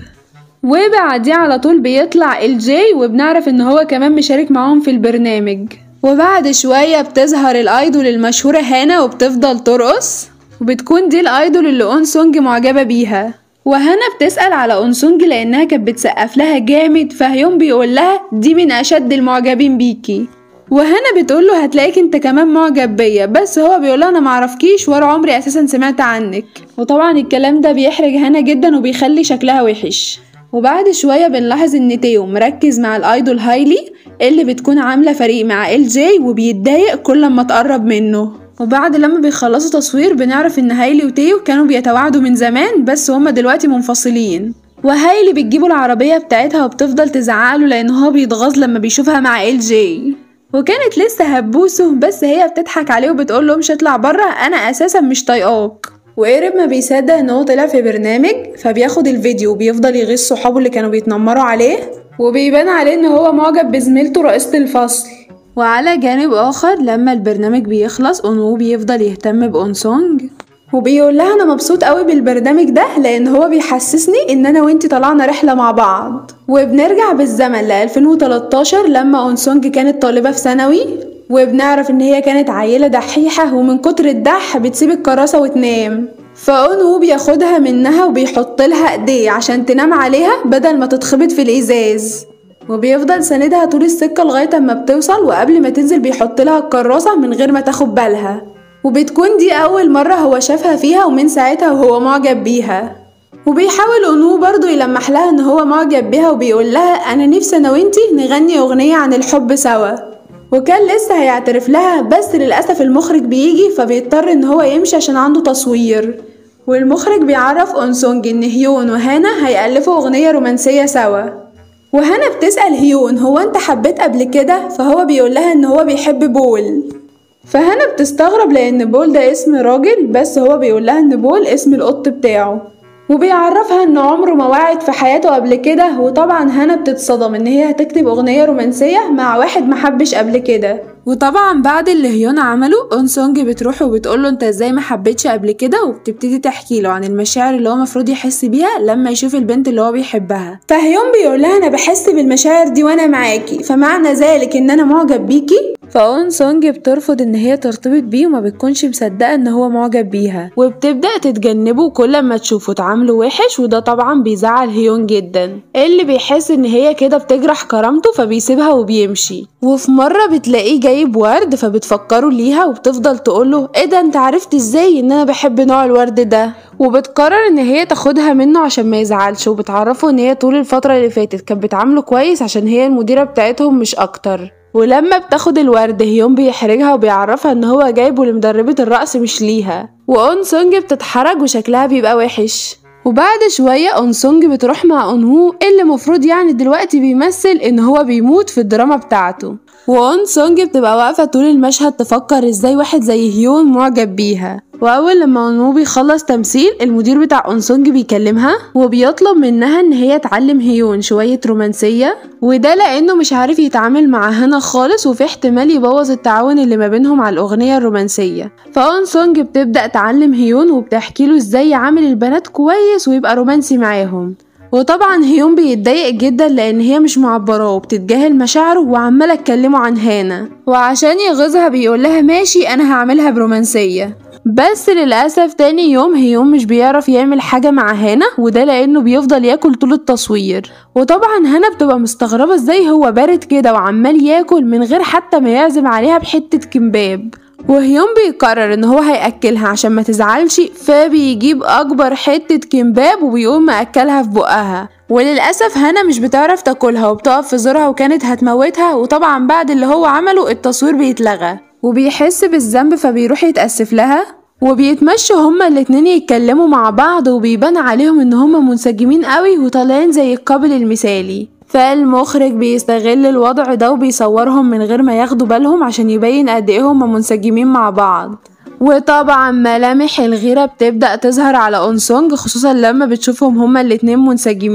وبعديه على طول بيطلع الجي وبنعرف ان هو كمان مشارك معاهم في البرنامج وبعد شوية بتظهر الايدول المشهورة هانا وبتفضل ترقص وبتكون دي الايدول اللي اون سونج معجبة بيها وهنا بتسأل على اونسونج لانها كانت بتسقف لها جامد فهيون بيقول لها دي من اشد المعجبين بيكي وهنا بتقول له هتلاقيك انت كمان معجب بيا بس هو بيقول انا معرفكيش ولا عمري اساسا سمعت عنك وطبعا الكلام ده بيحرج هنا جدا وبيخلي شكلها وحش وبعد شوية بنلاحظ ان تيو مركز مع الايدول هايلي اللي بتكون عاملة فريق مع ال جي وبيتضايق كل ما تقرب منه وبعد لما بيخلصوا تصوير بنعرف ان هايلي وتيو كانوا بيتواعدوا من زمان بس هما دلوقتي منفصلين وهايلي بتجيبه العربية بتاعتها وبتفضل تزعقله لان هو بيتغاظ لما بيشوفها مع ال جي وكانت لسه هتبوسه بس هي بتضحك عليه وبتقول له مش اطلع بره انا اساسا مش طايقاك وقرب ما بيصدق ان هو طلع في برنامج فبياخد الفيديو وبيفضل يغيظ صحابه اللي كانوا بيتنمروا عليه وبيبان عليه ان هو معجب بزميلته رئيسة الفصل وعلى جانب اخر لما البرنامج بيخلص اونو بيفضل يهتم بأونسونج وبيقول لها انا مبسوط قوي بالبرنامج ده لان هو بيحسسني ان انا وانتي طلعنا رحله مع بعض وبنرجع بالزمن ل 2013 لما اونسونج كانت طالبه في ثانوي وبنعرف ان هي كانت عيله دحيحه ومن كتر الدح بتسيب الكراسه وتنام فاونو بياخدها منها وبيحط لها ايديه عشان تنام عليها بدل ما تتخبط في الازاز وبيفضل ساندها طول السكه لغايه اما بتوصل وقبل ما تنزل بيحط لها الكراسه من غير ما تاخد بالها وبتكون دي أول مرة هو شافها فيها ومن ساعتها وهو معجب بيها وبيحاول أنو برضو يلمح لها إن هو معجب بيها وبيقول لها أنا نفسي أنا وإنتي نغني أغنية عن الحب سوا وكان لسه هيعترف لها بس للأسف المخرج بيجي فبيضطر إن هو يمشي عشان عنده تصوير والمخرج بيعرف أونسونج إن هيون وهانا هيألفوا أغنية رومانسية سوا وهنا بتسأل هيون هو أنت حبيت قبل كده فهو بيقول لها إن هو بيحب بول فهنا بتستغرب لان بول ده اسم راجل بس هو بيقول لها ان بول اسم القط بتاعه وبيعرفها ان عمره ما وعد في حياته قبل كده وطبعا هنا بتتصدم ان هي هتكتب اغنيه رومانسيه مع واحد محبش قبل كده وطبعا بعد اللي هيون عمله اون سونج بتروح وبتقول له انت ازاي ما حبيتش قبل كده وبتبتدي تحكي له عن المشاعر اللي هو المفروض يحس بيها لما يشوف البنت اللي هو بيحبها فهيون بيقول لها انا بحس بالمشاعر دي وانا معاكي فمعنى ذلك ان انا معجب بيكي فاون سونج بترفض ان هي ترتبط بيه وما بتكونش مصدقه ان هو معجب بيها وبتبدا تتجنبه كل ما تشوفه تعامله وحش وده طبعا بيزعل هيون جدا اللي بيحس ان هي كده بتجرح كرامته فبيسيبها وبيمشي وفي مره بتلاقيه جايب ورد فبتفكره ليها وبتفضل تقوله ايه ده انت عرفت ازاي ان انا بحب نوع الورد ده وبتقرر ان هي تاخدها منه عشان ما يزعلش وبتعرفه ان هي طول الفتره اللي فاتت كانت بتعامله كويس عشان هي المديره بتاعتهم مش اكتر ولما بتاخد الورد هيون بيحرجها وبيعرفها ان هو جايبه لمدربة الرقص مش ليها وأون سونج بتتحرج وشكلها بيبقى وحش وبعد شوية أون سونج بتروح مع أون هو اللي مفروض يعني دلوقتي بيمثل ان هو بيموت في الدراما بتاعته وأون سونج بتبقى واقفة طول المشهد تفكر ازاي واحد زي هيون معجب بيها واول لما اونمو بيخلص تمثيل المدير بتاع اونسونج بيكلمها وبيطلب منها ان هي تعلم هيون شويه رومانسيه وده لانه مش عارف يتعامل مع هنا خالص وفي احتمال يبوظ التعاون اللي ما بينهم على الاغنيه الرومانسيه فاونسونج بتبدا تعلم هيون وبتحكي له ازاي يعامل البنات كويس ويبقى رومانسي معاهم وطبعا هيون بيتضايق جدا لان هي مش معبراه وبتتجاهل مشاعره وعماله تكلمه عن هانا وعشان يغيظها بيقول لها ماشي انا هعملها برومانسيه بس للأسف تاني يوم هيوم مش بيعرف يعمل حاجة مع هانا وده لأنه بيفضل ياكل طول التصوير وطبعا هانا بتبقى مستغربة ازاي هو بارد كده وعمال ياكل من غير حتى ما يعزم عليها بحتة كمباب وهيوم بيقرر ان هو هياكلها عشان ما تزعلش فبيجيب اكبر حتة كمباب وبيقوم مأكلها في بقها وللأسف هنا مش بتعرف تاكلها وبتقف في زورها وكانت هتموتها وطبعا بعد اللي هو عمله التصوير بيتلغى وبيحس بالذنب فبيروح يتأسف لها وبيتمشوا هما الاتنين يتكلموا مع بعض وبيبان عليهم ان هما منسجمين قوي وطالعين زي القابل المثالي فالمخرج بيستغل الوضع ده وبيصورهم من غير ما ياخدوا بالهم عشان يبين قد ايه هما منسجمين مع بعض وطبعا ملامح الغيرة بتبدأ تظهر على أونسونج خصوصا لما بتشوفهم هما الاتنين منسجمين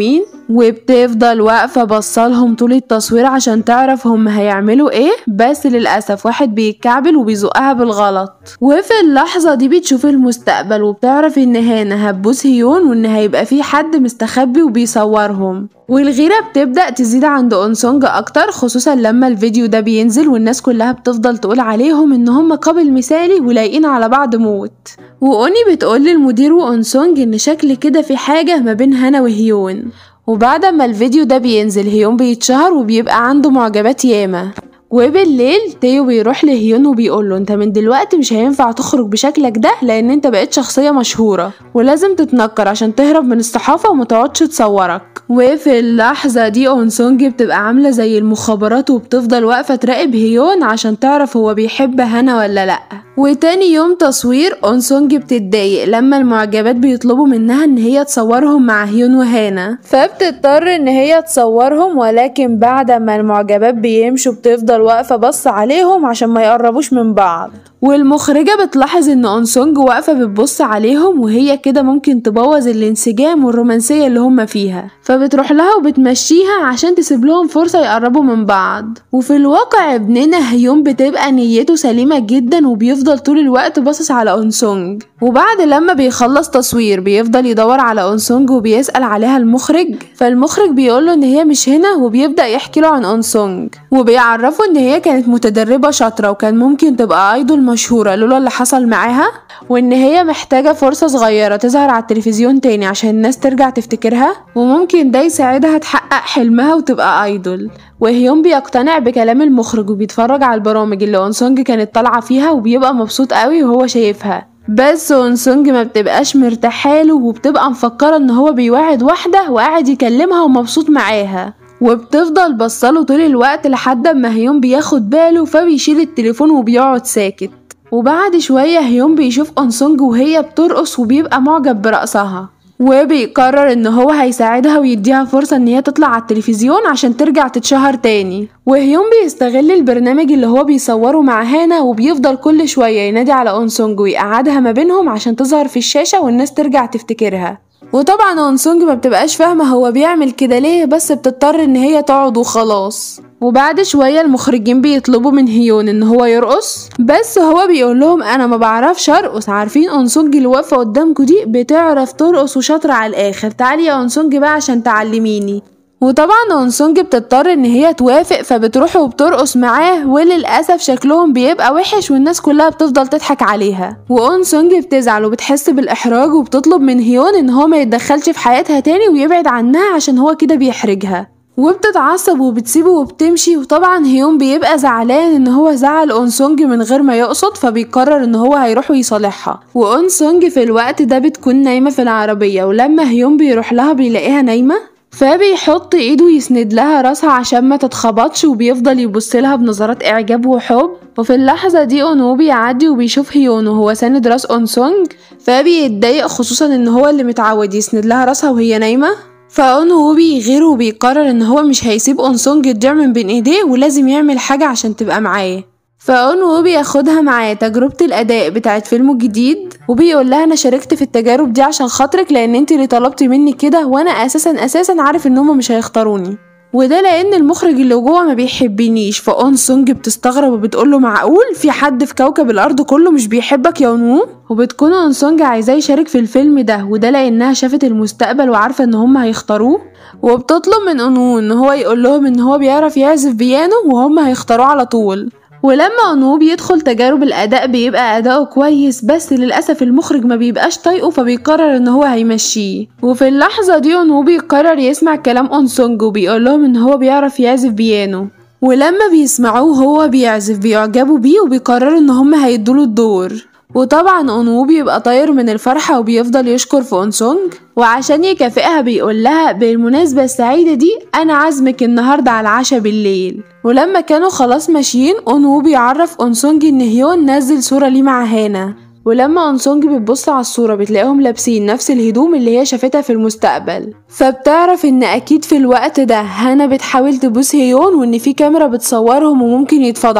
وبتفضل واقفة بصلهم طول التصوير عشان تعرف هم هيعملوا ايه بس للأسف واحد بيتكعبل وبيزقها بالغلط وفي اللحظة دي بتشوف المستقبل وبتعرف ان هانا هتبوس هيون وان هيبقى في حد مستخبي وبيصورهم والغيرة بتبدأ تزيد عند أونسونج أكتر خصوصا لما الفيديو ده بينزل والناس كلها بتفضل تقول عليهم إن هم قابل مثالي ولايقين على بعض موت وأوني بتقول للمدير وأونسونج إن شكل كده في حاجة ما بين هانا وهيون وبعد ما الفيديو ده بينزل هيون بيتشهر وبيبقى عنده معجبات ياما وبالليل تيو بيروح لهيون وبيقول له انت من دلوقتي مش هينفع تخرج بشكلك ده لان انت بقيت شخصيه مشهوره ولازم تتنكر عشان تهرب من الصحافه وما تقعدش تصورك وفي اللحظه دي اونسونج بتبقى عامله زي المخابرات وبتفضل واقفه تراقب هيون عشان تعرف هو بيحب هنا ولا لا وتاني يوم تصوير اونسونج بتتضايق لما المعجبات بيطلبوا منها ان هي تصورهم مع هيون وهانا فبتضطر ان هي تصورهم ولكن بعد ما المعجبات بيمشوا بتفضل واقفة بص عليهم عشان ما يقربوش من بعض والمخرجة بتلاحظ ان اونسونج واقفة بتبص عليهم وهي كده ممكن تبوظ الانسجام والرومانسية اللي هما فيها فبتروح لها وبتمشيها عشان تسيب لهم فرصة يقربوا من بعض وفي الواقع ابننا هيوم بتبقى نيته سليمة جدا وبيفضل طول الوقت باصص على اونسونج وبعد لما بيخلص تصوير بيفضل يدور على اونسونج وبيسأل عليها المخرج فالمخرج بيقوله ان هي مش هنا وبيبدأ يحكي له عن اونسونج وبيعرفه ان هي كانت متدربة شاطرة وكان ممكن تبقى ايدول مشهورة لولا اللي حصل معاها وان هي محتاجة فرصة صغيرة تظهر على التلفزيون تاني عشان الناس ترجع تفتكرها وممكن ده يساعدها تحقق حلمها وتبقى ايدول وهيون بيقتنع بكلام المخرج وبيتفرج على البرامج اللي اونسونج كانت طالعة فيها وبيبقى مبسوط قوي وهو شايفها بس اونسونج ما بتبقاش مرتاحاله وبتبقى مفكرة ان هو بيواعد واحدة وقاعد يكلمها ومبسوط معاها وبتفضل بصله طول الوقت لحد ما هيون بياخد باله فبيشيل التليفون وبيقعد ساكت وبعد شوية هيون بيشوف أنسونج وهي بترقص وبيبقى معجب برقصها وبيقرر ان هو هيساعدها ويديها فرصة ان هي تطلع على التلفزيون عشان ترجع تتشهر تاني وهيون بيستغل البرنامج اللي هو بيصوره مع هانا وبيفضل كل شوية ينادي على اونسونج ويقعدها ما بينهم عشان تظهر في الشاشة والناس ترجع تفتكرها وطبعا اونسونج ما بتبقاش فاهمة هو بيعمل كده ليه بس بتضطر ان هي تقعد وخلاص وبعد شوية المخرجين بيطلبوا من هيون ان هو يرقص بس هو بيقول لهم انا ما بعرفش ارقص عارفين اونسونج اللي واقفة قدامكم دي بتعرف ترقص وشاطرة على الاخر تعالي يا اونسونج بقى عشان تعلميني وطبعا اونسونج بتضطر ان هي توافق فبتروح وبترقص معاه وللاسف شكلهم بيبقى وحش والناس كلها بتفضل تضحك عليها واونسونج بتزعل وبتحس بالاحراج وبتطلب من هيون ان هو ما يتدخلش في حياتها تاني ويبعد عنها عشان هو كده بيحرجها وبتتعصب وبتسيبه وبتمشي وطبعا هيون بيبقى زعلان ان هو زعل اونسونج من غير ما يقصد فبيقرر ان هو هيروح ويصالحها واونسونج في الوقت ده بتكون نايمة في العربية ولما هيون بيروح لها بيلاقيها نايمة فبيحط ايده يسند لها راسها عشان ما تتخبطش وبيفضل يبص لها بنظرات اعجاب وحب وفي اللحظه دي اونو بيعدي وبيشوف هيون وهو ساند راس اونسونج فبيتضايق خصوصا ان هو اللي متعود يسند لها راسها وهي نايمه فاونو بيغير وبيقرر ان هو مش هيسيب اونسونج تضيع من بين ايديه ولازم يعمل حاجه عشان تبقى معاه فاونو بياخدها معاه تجربة الأداء بتاعت فيلمه الجديد وبيقول لها أنا شاركت في التجارب دي عشان خاطرك لأن انت اللي طلبتي مني كده وأنا أساسا أساسا عارف إن هما مش هيختاروني وده لأن المخرج اللي جوه ما بيحبنيش فأون سونج بتستغرب وبتقوله معقول في حد في كوكب الأرض كله مش بيحبك يا أونو وبتكون أون سونج عايزاه يشارك في الفيلم ده وده لأنها شافت المستقبل وعارفة إن هما هيختاروه وبتطلب من أونو إن هو يقول لهم إن هو بيعرف يعزف بيانو وهم هيختاروه على طول ولما أنو بيدخل تجارب الأداء بيبقى أداؤه كويس بس للأسف المخرج ما بيبقاش طايقه فبيقرر إن هو هيمشيه وفي اللحظة دي أنو بيقرر يسمع كلام أونسونج وبيقول لهم إن هو بيعرف يعزف بيانو ولما بيسمعوه هو بيعزف بيعجبوا بيه وبيقرروا إن هما هيدوله الدور وطبعا أنو بيبقى طاير من الفرحة وبيفضل يشكر في أونسونج وعشان يكافئها بيقول لها بالمناسبة السعيدة دي أنا عازمك النهاردة على العشاء بالليل ولما كانوا خلاص ماشيين أونو بيعرف أونسونج إن هيون نزل صورة ليه مع هانا ولما أنسونج بتبص على الصورة بتلاقيهم لابسين نفس الهدوم اللي هي شافتها في المستقبل فبتعرف ان اكيد في الوقت ده هانا بتحاول تبوس هيون وان في كاميرا بتصورهم وممكن يتفضحوا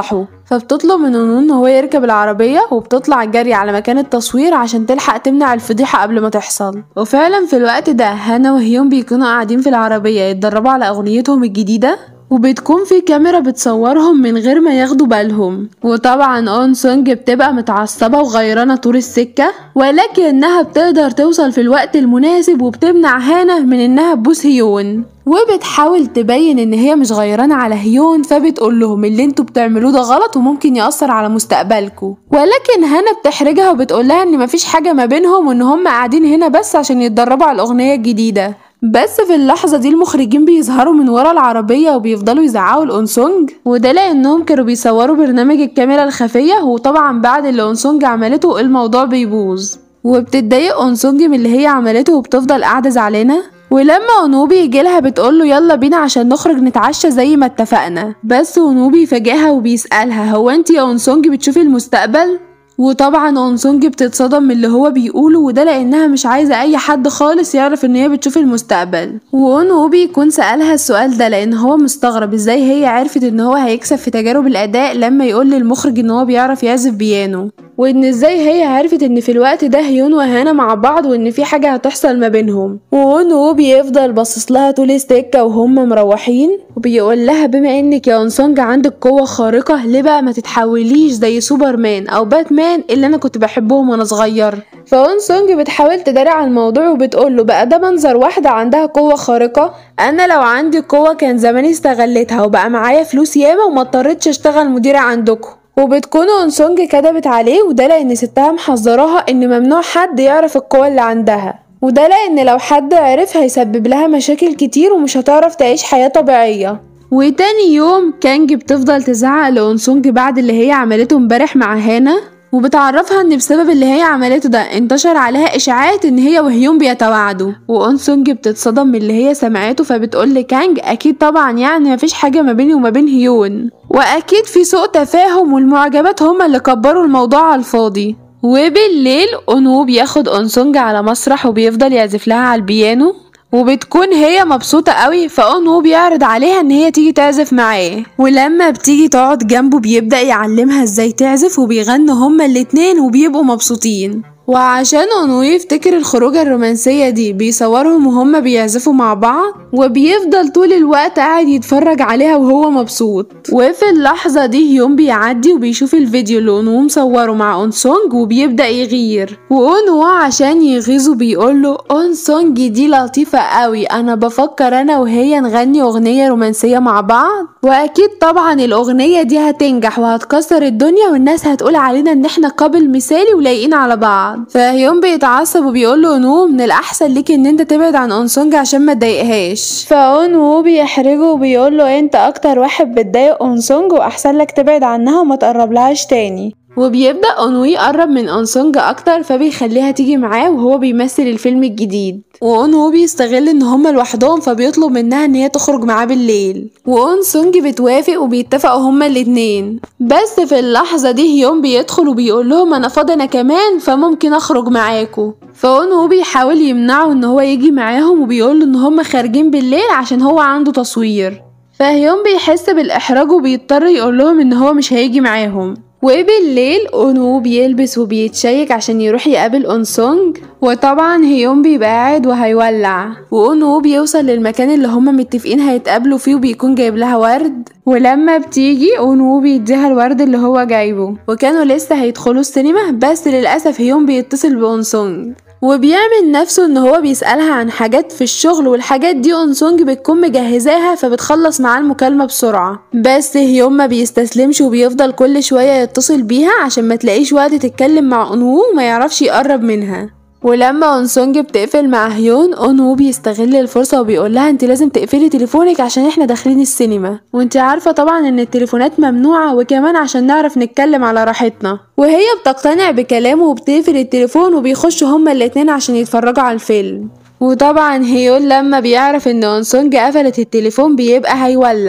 فبتطلب من نونو ان هو يركب العربية وبتطلع جري على مكان التصوير عشان تلحق تمنع الفضيحة قبل ما تحصل وفعلا في الوقت ده هانا وهيون بيكونوا قاعدين في العربية يتدربوا على اغنيتهم الجديدة وبتكون في كاميرا بتصورهم من غير ما ياخدوا بالهم وطبعا اون سونج بتبقى متعصبة وغيرانة طول السكة ولكنها بتقدر توصل في الوقت المناسب وبتمنع هانا من انها تبوس هيون وبتحاول تبين ان هي مش غيرانة على هيون فبتقول لهم اللي انتوا بتعملوه ده غلط وممكن يأثر على مستقبلكم ولكن هانا بتحرجها وبتقول لها ان مفيش حاجة ما بينهم وان هم قاعدين هنا بس عشان يتدربوا على الاغنية الجديدة بس في اللحظة دي المخرجين بيظهروا من ورا العربية وبيفضلوا يزعقوا الأونسونج وده لأنهم كانوا بيصوروا برنامج الكاميرا الخفية وطبعا بعد اللي أونسونج عملته الموضوع بيبوظ وبتتضايق أونسونج من اللي هي عملته وبتفضل قاعدة زعلانة ولما اونوبي يجيلها بتقوله يلا بينا عشان نخرج نتعشى زي ما اتفقنا بس اونوبي يفاجئها وبيسألها هو انت يا اونسونج بتشوفي المستقبل وطبعا اونسونج بتتصدم من اللي هو بيقوله وده لانها مش عايزه اي حد خالص يعرف ان هي بتشوف المستقبل واونو بيكون سالها السؤال ده لان هو مستغرب ازاي هي عرفت ان هو هيكسب في تجارب الاداء لما يقول للمخرج ان هو بيعرف يعزف بيانو وان ازاي هي عرفت ان في الوقت ده هيون وهانا مع بعض وان في حاجه هتحصل ما بينهم واونو بيفضل باصص لها طول السكه وهم مروحين وبيقول لها بما انك يا اونسونج عندك قوه خارقه ليه بقى ما تتحوليش زي سوبرمان او باتمان اللي انا كنت بحبهم وانا صغير فاون سونج بتحاول تداري على الموضوع وبتقول له بقى ده منظر واحده عندها قوه خارقه انا لو عندي قوه كان زماني استغلتها وبقى معايا فلوس ياما وما اضطريتش اشتغل مديره عندكم وبتكون اونسونج كدبت عليه وده لان ستها محذراها ان ممنوع حد يعرف القوة اللي عندها وده لان لو حد عرف هيسبب لها مشاكل كتير ومش هتعرف تعيش حياة طبيعية وتاني يوم كانج بتفضل تزعق لأونسونج بعد اللي هي عملته امبارح مع هانا وبتعرفها ان بسبب اللي هي عملته ده انتشر عليها اشاعات ان هي وهيون بيتواعدوا وأون سونج بتتصدم من اللي هي سمعته فبتقول لكانج اكيد طبعا يعني مفيش حاجه ما بيني وما بين هيون واكيد في سوء تفاهم والمعجبات هما اللي كبروا الموضوع على الفاضي وبالليل اونو بياخد اونسونج على مسرح وبيفضل يعزف لها على البيانو وبتكون هي مبسوطة قوي فأونو بيعرض عليها ان هي تيجي تعزف معاه ولما بتيجي تقعد جنبه بيبدأ يعلمها ازاي تعزف وبيغنوا هما الاتنين وبيبقوا مبسوطين وعشان اونو يفتكر الخروجة الرومانسية دي بيصورهم وهما بيعزفوا مع بعض وبيفضل طول الوقت قاعد يتفرج عليها وهو مبسوط وفي اللحظة دي يوم بيعدي وبيشوف الفيديو اللي اونو مصوره مع اون سونج وبيبدأ يغير واونو عشان يغيظه بيقوله اون سونج دي لطيفة قوي انا بفكر انا وهي نغني اغنية رومانسية مع بعض واكيد طبعا الاغنية دي هتنجح وهتكسر الدنيا والناس هتقول علينا ان احنا قابل مثالي ولايقين على بعض فهيون بيتعصب وبيقول له نو من الاحسن ليك ان انت تبعد عن اونسونج عشان ما تضايقهاش فاون وو بيحرجه وبيقول له انت اكتر واحد بتضايق اونسونج واحسن لك تبعد عنها وما تقربلهاش تاني وبيبدأ أونوي يقرب من أونسونج أكتر فبيخليها تيجي معاه وهو بيمثل الفيلم الجديد وأونو بيستغل إن هما لوحدهم فبيطلب منها إن هي تخرج معاه بالليل وأون سونج بتوافق وبيتفقوا هما الاتنين بس في اللحظة دي هيون بيدخل وبيقول لهم أنا فاضي أنا كمان فممكن أخرج معاكوا فأونو بيحاول يمنعه إن هو يجي معاهم وبيقول له إن هما خارجين بالليل عشان هو عنده تصوير فهيون بيحس بالإحراج وبيضطر يقول لهم إن هو مش هيجي معاهم وبالليل اونو بيلبس وبيتشيك عشان يروح يقابل اونسونج وطبعا هيون بيبقى قاعد وهيولع واونو بيوصل للمكان اللي هما متفقين هيتقابلوا فيه وبيكون جايب لها ورد ولما بتيجي اونو بيديها الورد اللي هو جايبه وكانوا لسه هيدخلوا السينما بس للاسف هيون بيتصل باونسونج وبيعمل نفسه ان هو بيسألها عن حاجات في الشغل والحاجات دي اونسونج بتكون مجهزاها فبتخلص معاه المكالمة بسرعة بس هيوم ما بيستسلمش وبيفضل كل شوية يتصل بيها عشان ما تلاقيش وقت تتكلم مع اونو وما يعرفش يقرب منها ولما اونسونج بتقفل مع هيون اونو بيستغل الفرصة وبيقول لها انت لازم تقفلي تليفونك عشان احنا داخلين السينما وانت عارفة طبعا ان التليفونات ممنوعة وكمان عشان نعرف نتكلم على راحتنا وهي بتقتنع بكلامه وبتقفل التليفون وبيخشوا هما الاتنين عشان يتفرجوا على الفيلم وطبعا هيون لما بيعرف ان اونسونج قفلت التليفون بيبقى هيولع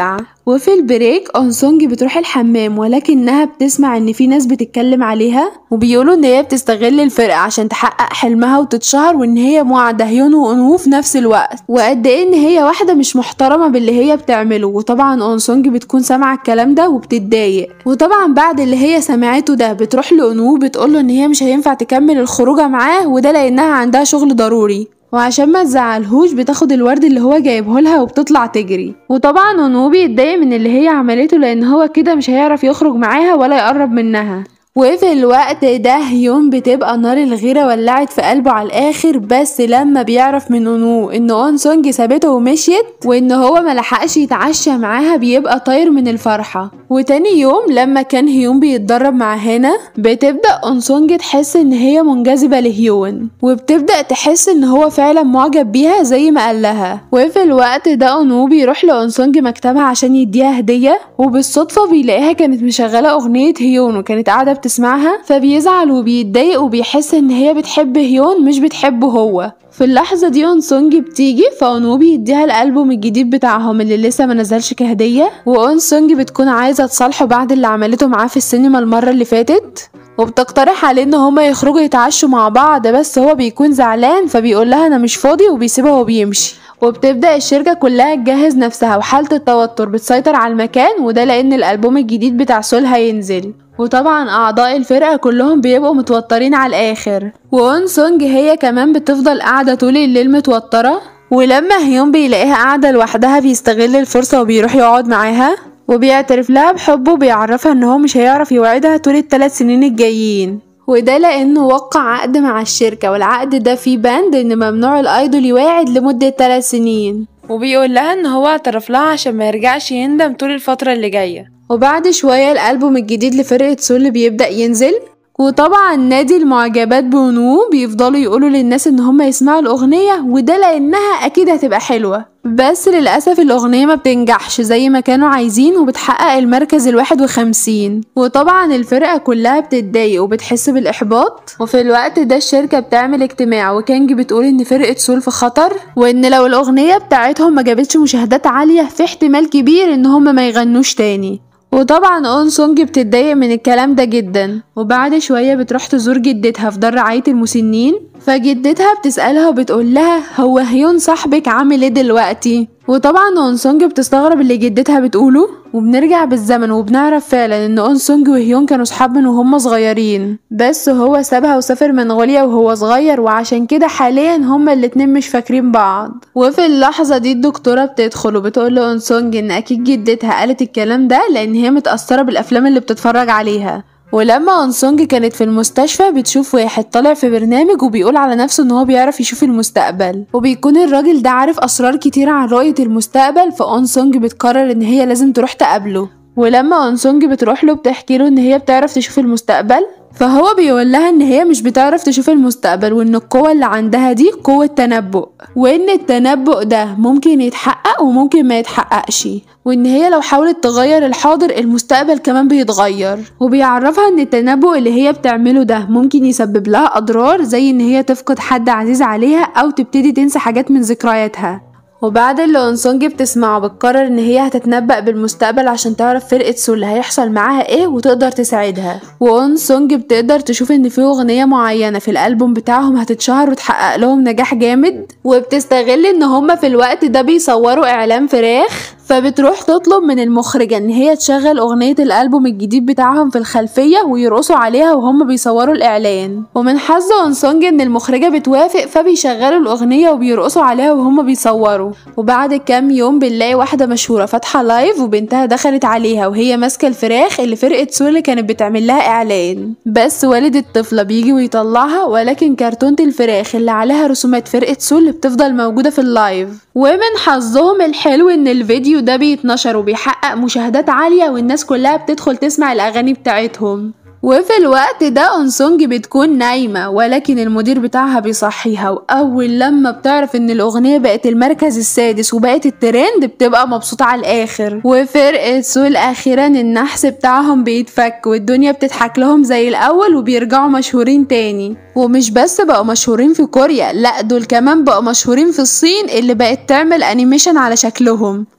وفي البريك اونسونج بتروح الحمام ولكنها بتسمع ان في ناس بتتكلم عليها وبيقولوا ان هي بتستغل الفرقة عشان تحقق حلمها وتتشهر وان هي موعدة هيون وانوو في نفس الوقت وقد ايه ان هي واحدة مش محترمة باللي هي بتعمله وطبعا اونسونج بتكون سامعة الكلام ده وبتتضايق وطبعا بعد اللي هي سمعته ده بتروح لانوو بتقوله ان هي مش هينفع تكمل الخروجة معاه وده لانها عندها شغل ضروري وعشان ما تزعلهوش بتاخد الورد اللي هو جايبه لها وبتطلع تجري وطبعا اونو بيتضايق من اللي هي عملته لان هو كده مش هيعرف يخرج معاها ولا يقرب منها وفي الوقت ده يوم بتبقى نار الغيرة ولعت في قلبه على الآخر بس لما بيعرف من أونو إن أون سونج سابته ومشيت وإن هو ملحقش يتعشى معاها بيبقى طاير من الفرحة وتاني يوم لما كان هيون بيتدرب مع هنا بتبدأ أون سونج تحس إن هي منجذبة لهيون وبتبدأ تحس إن هو فعلا معجب بيها زي ما قال لها وفي الوقت ده أونو بيروح لأون سونج مكتبها عشان يديها هدية وبالصدفة بيلاقيها كانت مشغلة أغنية هيون وكانت قاعدة بتسمعها فبيزعل وبيتضايق وبيحس ان هي بتحب هيون مش بتحبه هو في اللحظة دي اون سونج بتيجي فاونو بيديها الألبوم الجديد بتاعهم اللي لسه ما نزلش كهدية واون سونج بتكون عايزة تصالحه بعد اللي عملته معاه في السينما المرة اللي فاتت وبتقترح عليه ان هما يخرجوا يتعشوا مع بعض بس هو بيكون زعلان فبيقول لها انا مش فاضي وبيسيبها وبيمشي وبتبدأ الشركة كلها تجهز نفسها وحالة التوتر بتسيطر على المكان وده لأن الألبوم الجديد بتاع سول هينزل وطبعا أعضاء الفرقة كلهم بيبقوا متوترين على الآخر وون سونج هي كمان بتفضل قاعدة طول الليل متوترة ولما هيون بيلاقيها قاعدة لوحدها بيستغل الفرصة وبيروح يقعد معاها وبيعترف لها بحبه وبيعرفها ان هو مش هيعرف يوعدها طول الثلاث سنين الجايين وده لانه وقع عقد مع الشركة والعقد ده فيه بند ان ممنوع الايدول يواعد لمدة 3 سنين وبيقول لها ان هو اعترف لها عشان ما يرجعش يندم طول الفترة اللي جاية وبعد شوية الألبوم الجديد لفرقة سول بيبدأ ينزل وطبعا نادي المعجبات بونو بيفضلوا يقولوا للناس ان هم يسمعوا الاغنية وده لانها اكيد هتبقى حلوة بس للأسف الأغنية ما بتنجحش زي ما كانوا عايزين وبتحقق المركز الواحد وخمسين وطبعا الفرقة كلها بتتضايق وبتحس بالإحباط وفي الوقت ده الشركة بتعمل اجتماع وكانج بتقول إن فرقة سول في خطر وإن لو الأغنية بتاعتهم ما جابتش مشاهدات عالية في احتمال كبير إن هم ما يغنوش تاني وطبعا اون سونج بتتضايق من الكلام ده جدا وبعد شوية بتروح تزور جدتها في دار رعاية المسنين فجدتها بتسألها وبتقول لها هو هيون صاحبك عامل ايه دلوقتي وطبعا اون سونج بتستغرب اللي جدتها بتقوله وبنرجع بالزمن وبنعرف فعلا ان اون سونج وهيون كانوا صحاب من وهم صغيرين بس هو سابها وسافر منغوليا وهو صغير وعشان كده حاليا هما الاتنين مش فاكرين بعض وفي اللحظة دي الدكتورة بتدخل وبتقول لاون سونج ان اكيد جدتها قالت الكلام ده لان هي متأثرة بالافلام اللي بتتفرج عليها ولما أنسونج كانت في المستشفى بتشوف واحد طالع في برنامج وبيقول على نفسه ان هو بيعرف يشوف المستقبل وبيكون الراجل ده عارف اسرار كتير عن رؤية المستقبل فأنسونج بتقرر ان هي لازم تروح تقابله ولما أنسونج بتروح له بتحكي له ان هي بتعرف تشوف المستقبل فهو بيقول لها ان هي مش بتعرف تشوف المستقبل وان القوة اللي عندها دي قوة تنبؤ وان التنبؤ ده ممكن يتحقق وممكن ما يتحققش وان هي لو حاولت تغير الحاضر المستقبل كمان بيتغير وبيعرفها ان التنبؤ اللي هي بتعمله ده ممكن يسبب لها اضرار زي ان هي تفقد حد عزيز عليها او تبتدي تنسى حاجات من ذكرياتها وبعد اللي اونسونج بتسمعه بتقرر ان هي هتتنبأ بالمستقبل عشان تعرف فرقة سول اللي هيحصل معاها ايه وتقدر تساعدها واونسونج بتقدر تشوف ان في اغنية معينة في الالبوم بتاعهم هتتشهر وتحقق لهم نجاح جامد وبتستغل ان هما في الوقت ده بيصوروا اعلان فراخ فبتروح تطلب من المخرجة ان هي تشغل اغنية الالبوم الجديد بتاعهم في الخلفية ويرقصوا عليها وهم بيصوروا الاعلان ومن حظ اونسونج ان المخرجة بتوافق فبيشغلوا الاغنية وبيرقصوا عليها وهم بيصوروا وبعد كام يوم بنلاقي واحدة مشهورة فاتحة لايف وبنتها دخلت عليها وهي ماسكة الفراخ اللي فرقة سول كانت بتعمل لها اعلان بس والد الطفلة بيجي ويطلعها ولكن كرتونة الفراخ اللي عليها رسومات فرقة سول بتفضل موجودة في اللايف ومن حظهم الحلو ان الفيديو ده بيتنشر وبيحقق مشاهدات عالية والناس كلها بتدخل تسمع الاغاني بتاعتهم وفي الوقت ده أونسونج بتكون نايمة ولكن المدير بتاعها بيصحيها وأول لما بتعرف إن الأغنية بقت المركز السادس وبقت الترند بتبقى مبسوطة على الآخر وفرقة سول أخيرا النحس بتاعهم بيتفك والدنيا بتضحك لهم زي الأول وبيرجعوا مشهورين تاني ومش بس بقوا مشهورين في كوريا لأ دول كمان بقوا مشهورين في الصين اللي بقت تعمل أنيميشن على شكلهم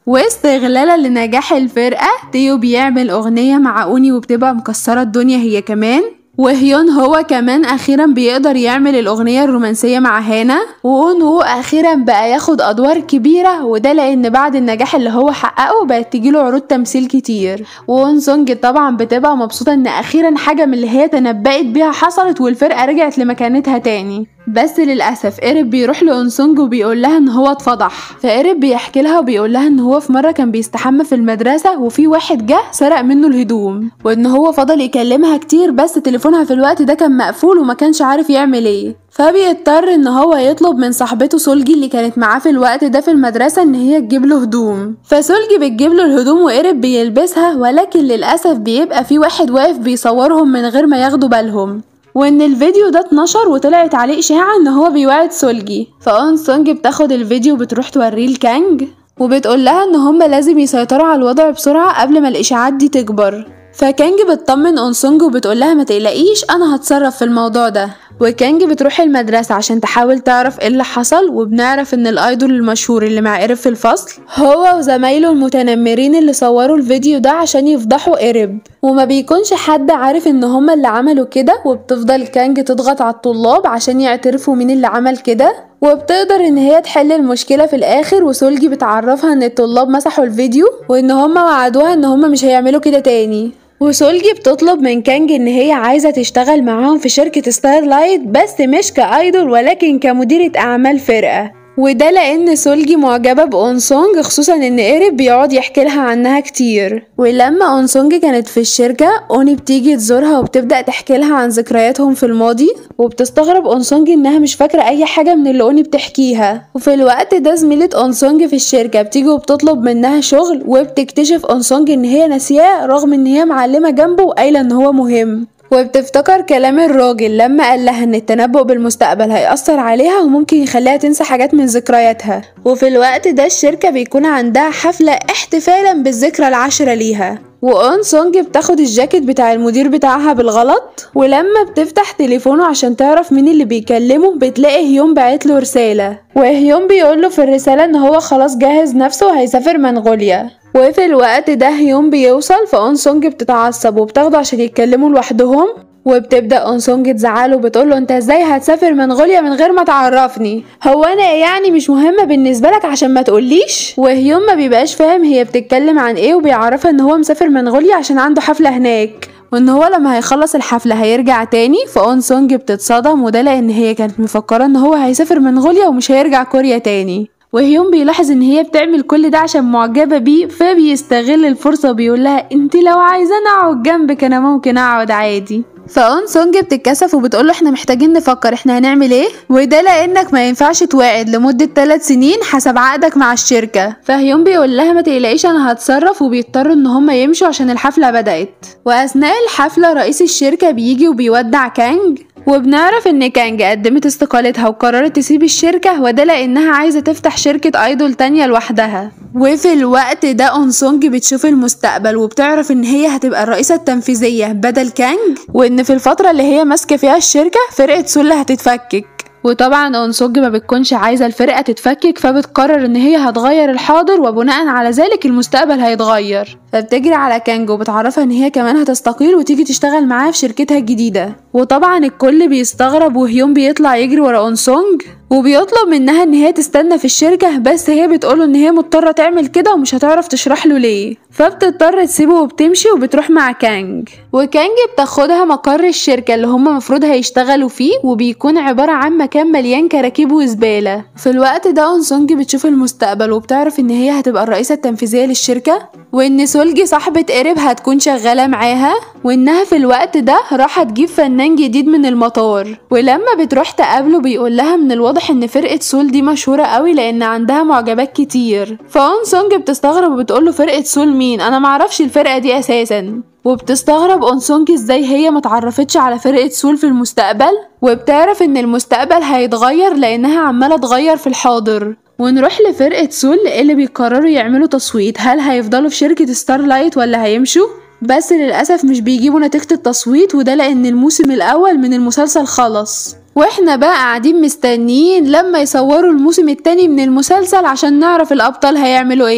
واستغلالا لنجاح الفرقة تيو بيعمل أغنية مع أوني وبتبقى مكسرة الدنيا هي كمان وهيون هو كمان اخيرا بيقدر يعمل الاغنيه الرومانسيه مع هانا وون وو اخيرا بقى ياخد ادوار كبيره وده لان بعد النجاح اللي هو حققه بقت تجيله عروض تمثيل كتير وون سونج طبعا بتبقى مبسوطه ان اخيرا حاجه من اللي هي تنبأت بيها حصلت والفرقه رجعت لمكانتها تاني بس للاسف ايرب بيروح لأونسونج وبيقول لها ان هو اتفضح فايرب بيحكي لها وبيقول لها ان هو في مره كان بيستحمى في المدرسه وفي واحد جه سرق منه الهدوم وان هو فضل يكلمها كتير بس تليفونها في الوقت ده كان مقفول وما كانش عارف يعمل ايه فبيضطر ان هو يطلب من صاحبته سولجي اللي كانت معاه في الوقت ده في المدرسه ان هي تجيب له هدوم فسولجي بتجيب له الهدوم وقرب بيلبسها ولكن للاسف بيبقى في واحد واقف بيصورهم من غير ما ياخدوا بالهم وان الفيديو ده اتنشر وطلعت عليه اشاعه ان هو بيوعد سولجي فاون سونج بتاخد الفيديو وبتروح توريه لكانج وبتقول لها ان هما لازم يسيطروا على الوضع بسرعه قبل ما الاشاعات دي تكبر فكانج بتطمن اونسونج وبتقول لها ما تقلقيش انا هتصرف في الموضوع ده وكانج بتروح المدرسة عشان تحاول تعرف ايه اللي حصل وبنعرف ان الايدول المشهور اللي مع قرب في الفصل هو وزمايله المتنمرين اللي صوروا الفيديو ده عشان يفضحوا قرب وما بيكونش حد عارف ان هما اللي عملوا كده وبتفضل كانج تضغط على الطلاب عشان يعترفوا مين اللي عمل كده وبتقدر ان هي تحل المشكلة في الاخر وسولجي بتعرفها ان الطلاب مسحوا الفيديو وان هما وعدوها ان هما مش هيعملوا كده تاني وسولجي بتطلب من كانج ان هي عايزة تشتغل معاهم في شركة ستارلايت بس مش كايدول ولكن كمديرة اعمال فرقة وده لان سولجي معجبة بأونسونج خصوصا ان ايرب بيقعد يحكي لها عنها كتير ولما أونسونج كانت في الشركة اوني بتيجي تزورها وبتبدأ تحكي لها عن ذكرياتهم في الماضي وبتستغرب أونسونج انها مش فاكرة اي حاجة من اللي اوني بتحكيها وفي الوقت ده زميلة أونسونج في الشركة بتيجي وبتطلب منها شغل وبتكتشف أونسونج ان هي ناسياه رغم ان هي معلمة جنبه وقايلة ان هو مهم وبتفتكر كلام الراجل لما قال لها ان التنبؤ بالمستقبل هيأثر عليها وممكن يخليها تنسى حاجات من ذكرياتها وفي الوقت ده الشركة بيكون عندها حفلة احتفالا بالذكرى العاشرة ليها وأون سونج بتاخد الجاكيت بتاع المدير بتاعها بالغلط ولما بتفتح تليفونه عشان تعرف مين اللي بيكلمه بتلاقي هيون بعت له رسالة وهيون بيقول له في الرسالة ان هو خلاص جهز نفسه وهيسافر منغوليا وفي الوقت ده هيون بيوصل فأون سونج بتتعصب وبتاخده عشان يتكلموا لوحدهم وبتبدا اونسونج تزعله وبتقول له انت ازاي هتسافر منغوليا من غير ما تعرفني هو انا يعني مش مهمه بالنسبه لك عشان ما تقوليش وهيون ما بيبقاش فاهم هي بتتكلم عن ايه وبيعرفها ان هو مسافر منغوليا عشان عنده حفله هناك وان هو لما هيخلص الحفله هيرجع تاني فاون سونج بتتصدم وده لان هي كانت مفكره ان هو هيسافر منغوليا ومش هيرجع كوريا تاني وهيون بيلاحظ ان هي بتعمل كل ده عشان معجبة بيه فبيستغل الفرصة وبيقول لها انت لو عايزاني اقعد جنبك انا ممكن اقعد عادي فاون سونج بتتكسف وبتقوله احنا محتاجين نفكر احنا هنعمل ايه وده لانك ما ينفعش توعد لمدة 3 سنين حسب عقدك مع الشركة فهيون بيقول لها ما تقلقيش انا هتصرف وبيضطروا ان هما يمشوا عشان الحفلة بدأت واثناء الحفلة رئيس الشركة بيجي وبيودع كانج وبنعرف ان كانج قدمت استقالتها وقررت تسيب الشركة وده لانها عايزة تفتح شركة ايدول تانية لوحدها وفي الوقت ده اونسونج بتشوف المستقبل وبتعرف ان هي هتبقى الرئيسة التنفيذية بدل كانج وان في الفترة اللي هي ماسكة فيها الشركة فرقة سول هتتفكك وطبعا اونسونج ما بتكونش عايزة الفرقة تتفكك فبتقرر ان هي هتغير الحاضر وبناء على ذلك المستقبل هيتغير فبتجري على كانج وبتعرفها ان هي كمان هتستقيل وتيجي تشتغل معاها في شركتها الجديدة وطبعا الكل بيستغرب وهيون بيطلع يجري ورا اونسونج وبيطلب منها ان هي تستنى في الشركة بس هي بتقوله ان هي مضطرة تعمل كده ومش هتعرف تشرح له ليه فبتضطر تسيبه وبتمشي وبتروح مع كانج وكانج بتاخدها مقر الشركة اللي هما مفروض هيشتغلوا فيه وبيكون عبارة عن مكان مليان كراكيب وزبالة في الوقت ده اونسونج بتشوف المستقبل وبتعرف ان هي هتبقى الرئيسة التنفيذية للشركة وان سولجي صاحبة قرب هتكون شغالة معاها وانها في الوقت ده راح تجيب فنان جديد من المطار ولما بتروح تقابله بيقول لها من الواضح ان فرقة سول دي مشهورة قوي لان عندها معجبات كتير فاون سونج بتستغرب وبتقوله فرقة سول مين انا معرفش الفرقة دي اساسا وبتستغرب اونسونج ازاي هي متعرفتش على فرقة سول في المستقبل وبتعرف ان المستقبل هيتغير لانها عمالة تغير في الحاضر ونروح لفرقة سول اللي بيقرروا يعملوا تصويت هل هيفضلوا في شركة ستارلايت ولا هيمشوا بس للأسف مش بيجيبوا نتيجة التصويت وده لأن الموسم الأول من المسلسل خلص واحنا بقى قاعدين مستنيين لما يصوروا الموسم التاني من المسلسل عشان نعرف الأبطال هيعملوا ايه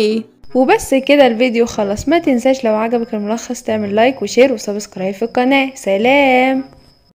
وبس كده الفيديو خلص ما تنساش لو عجبك الملخص تعمل لايك وشير وسبسكرايب في القناة سلام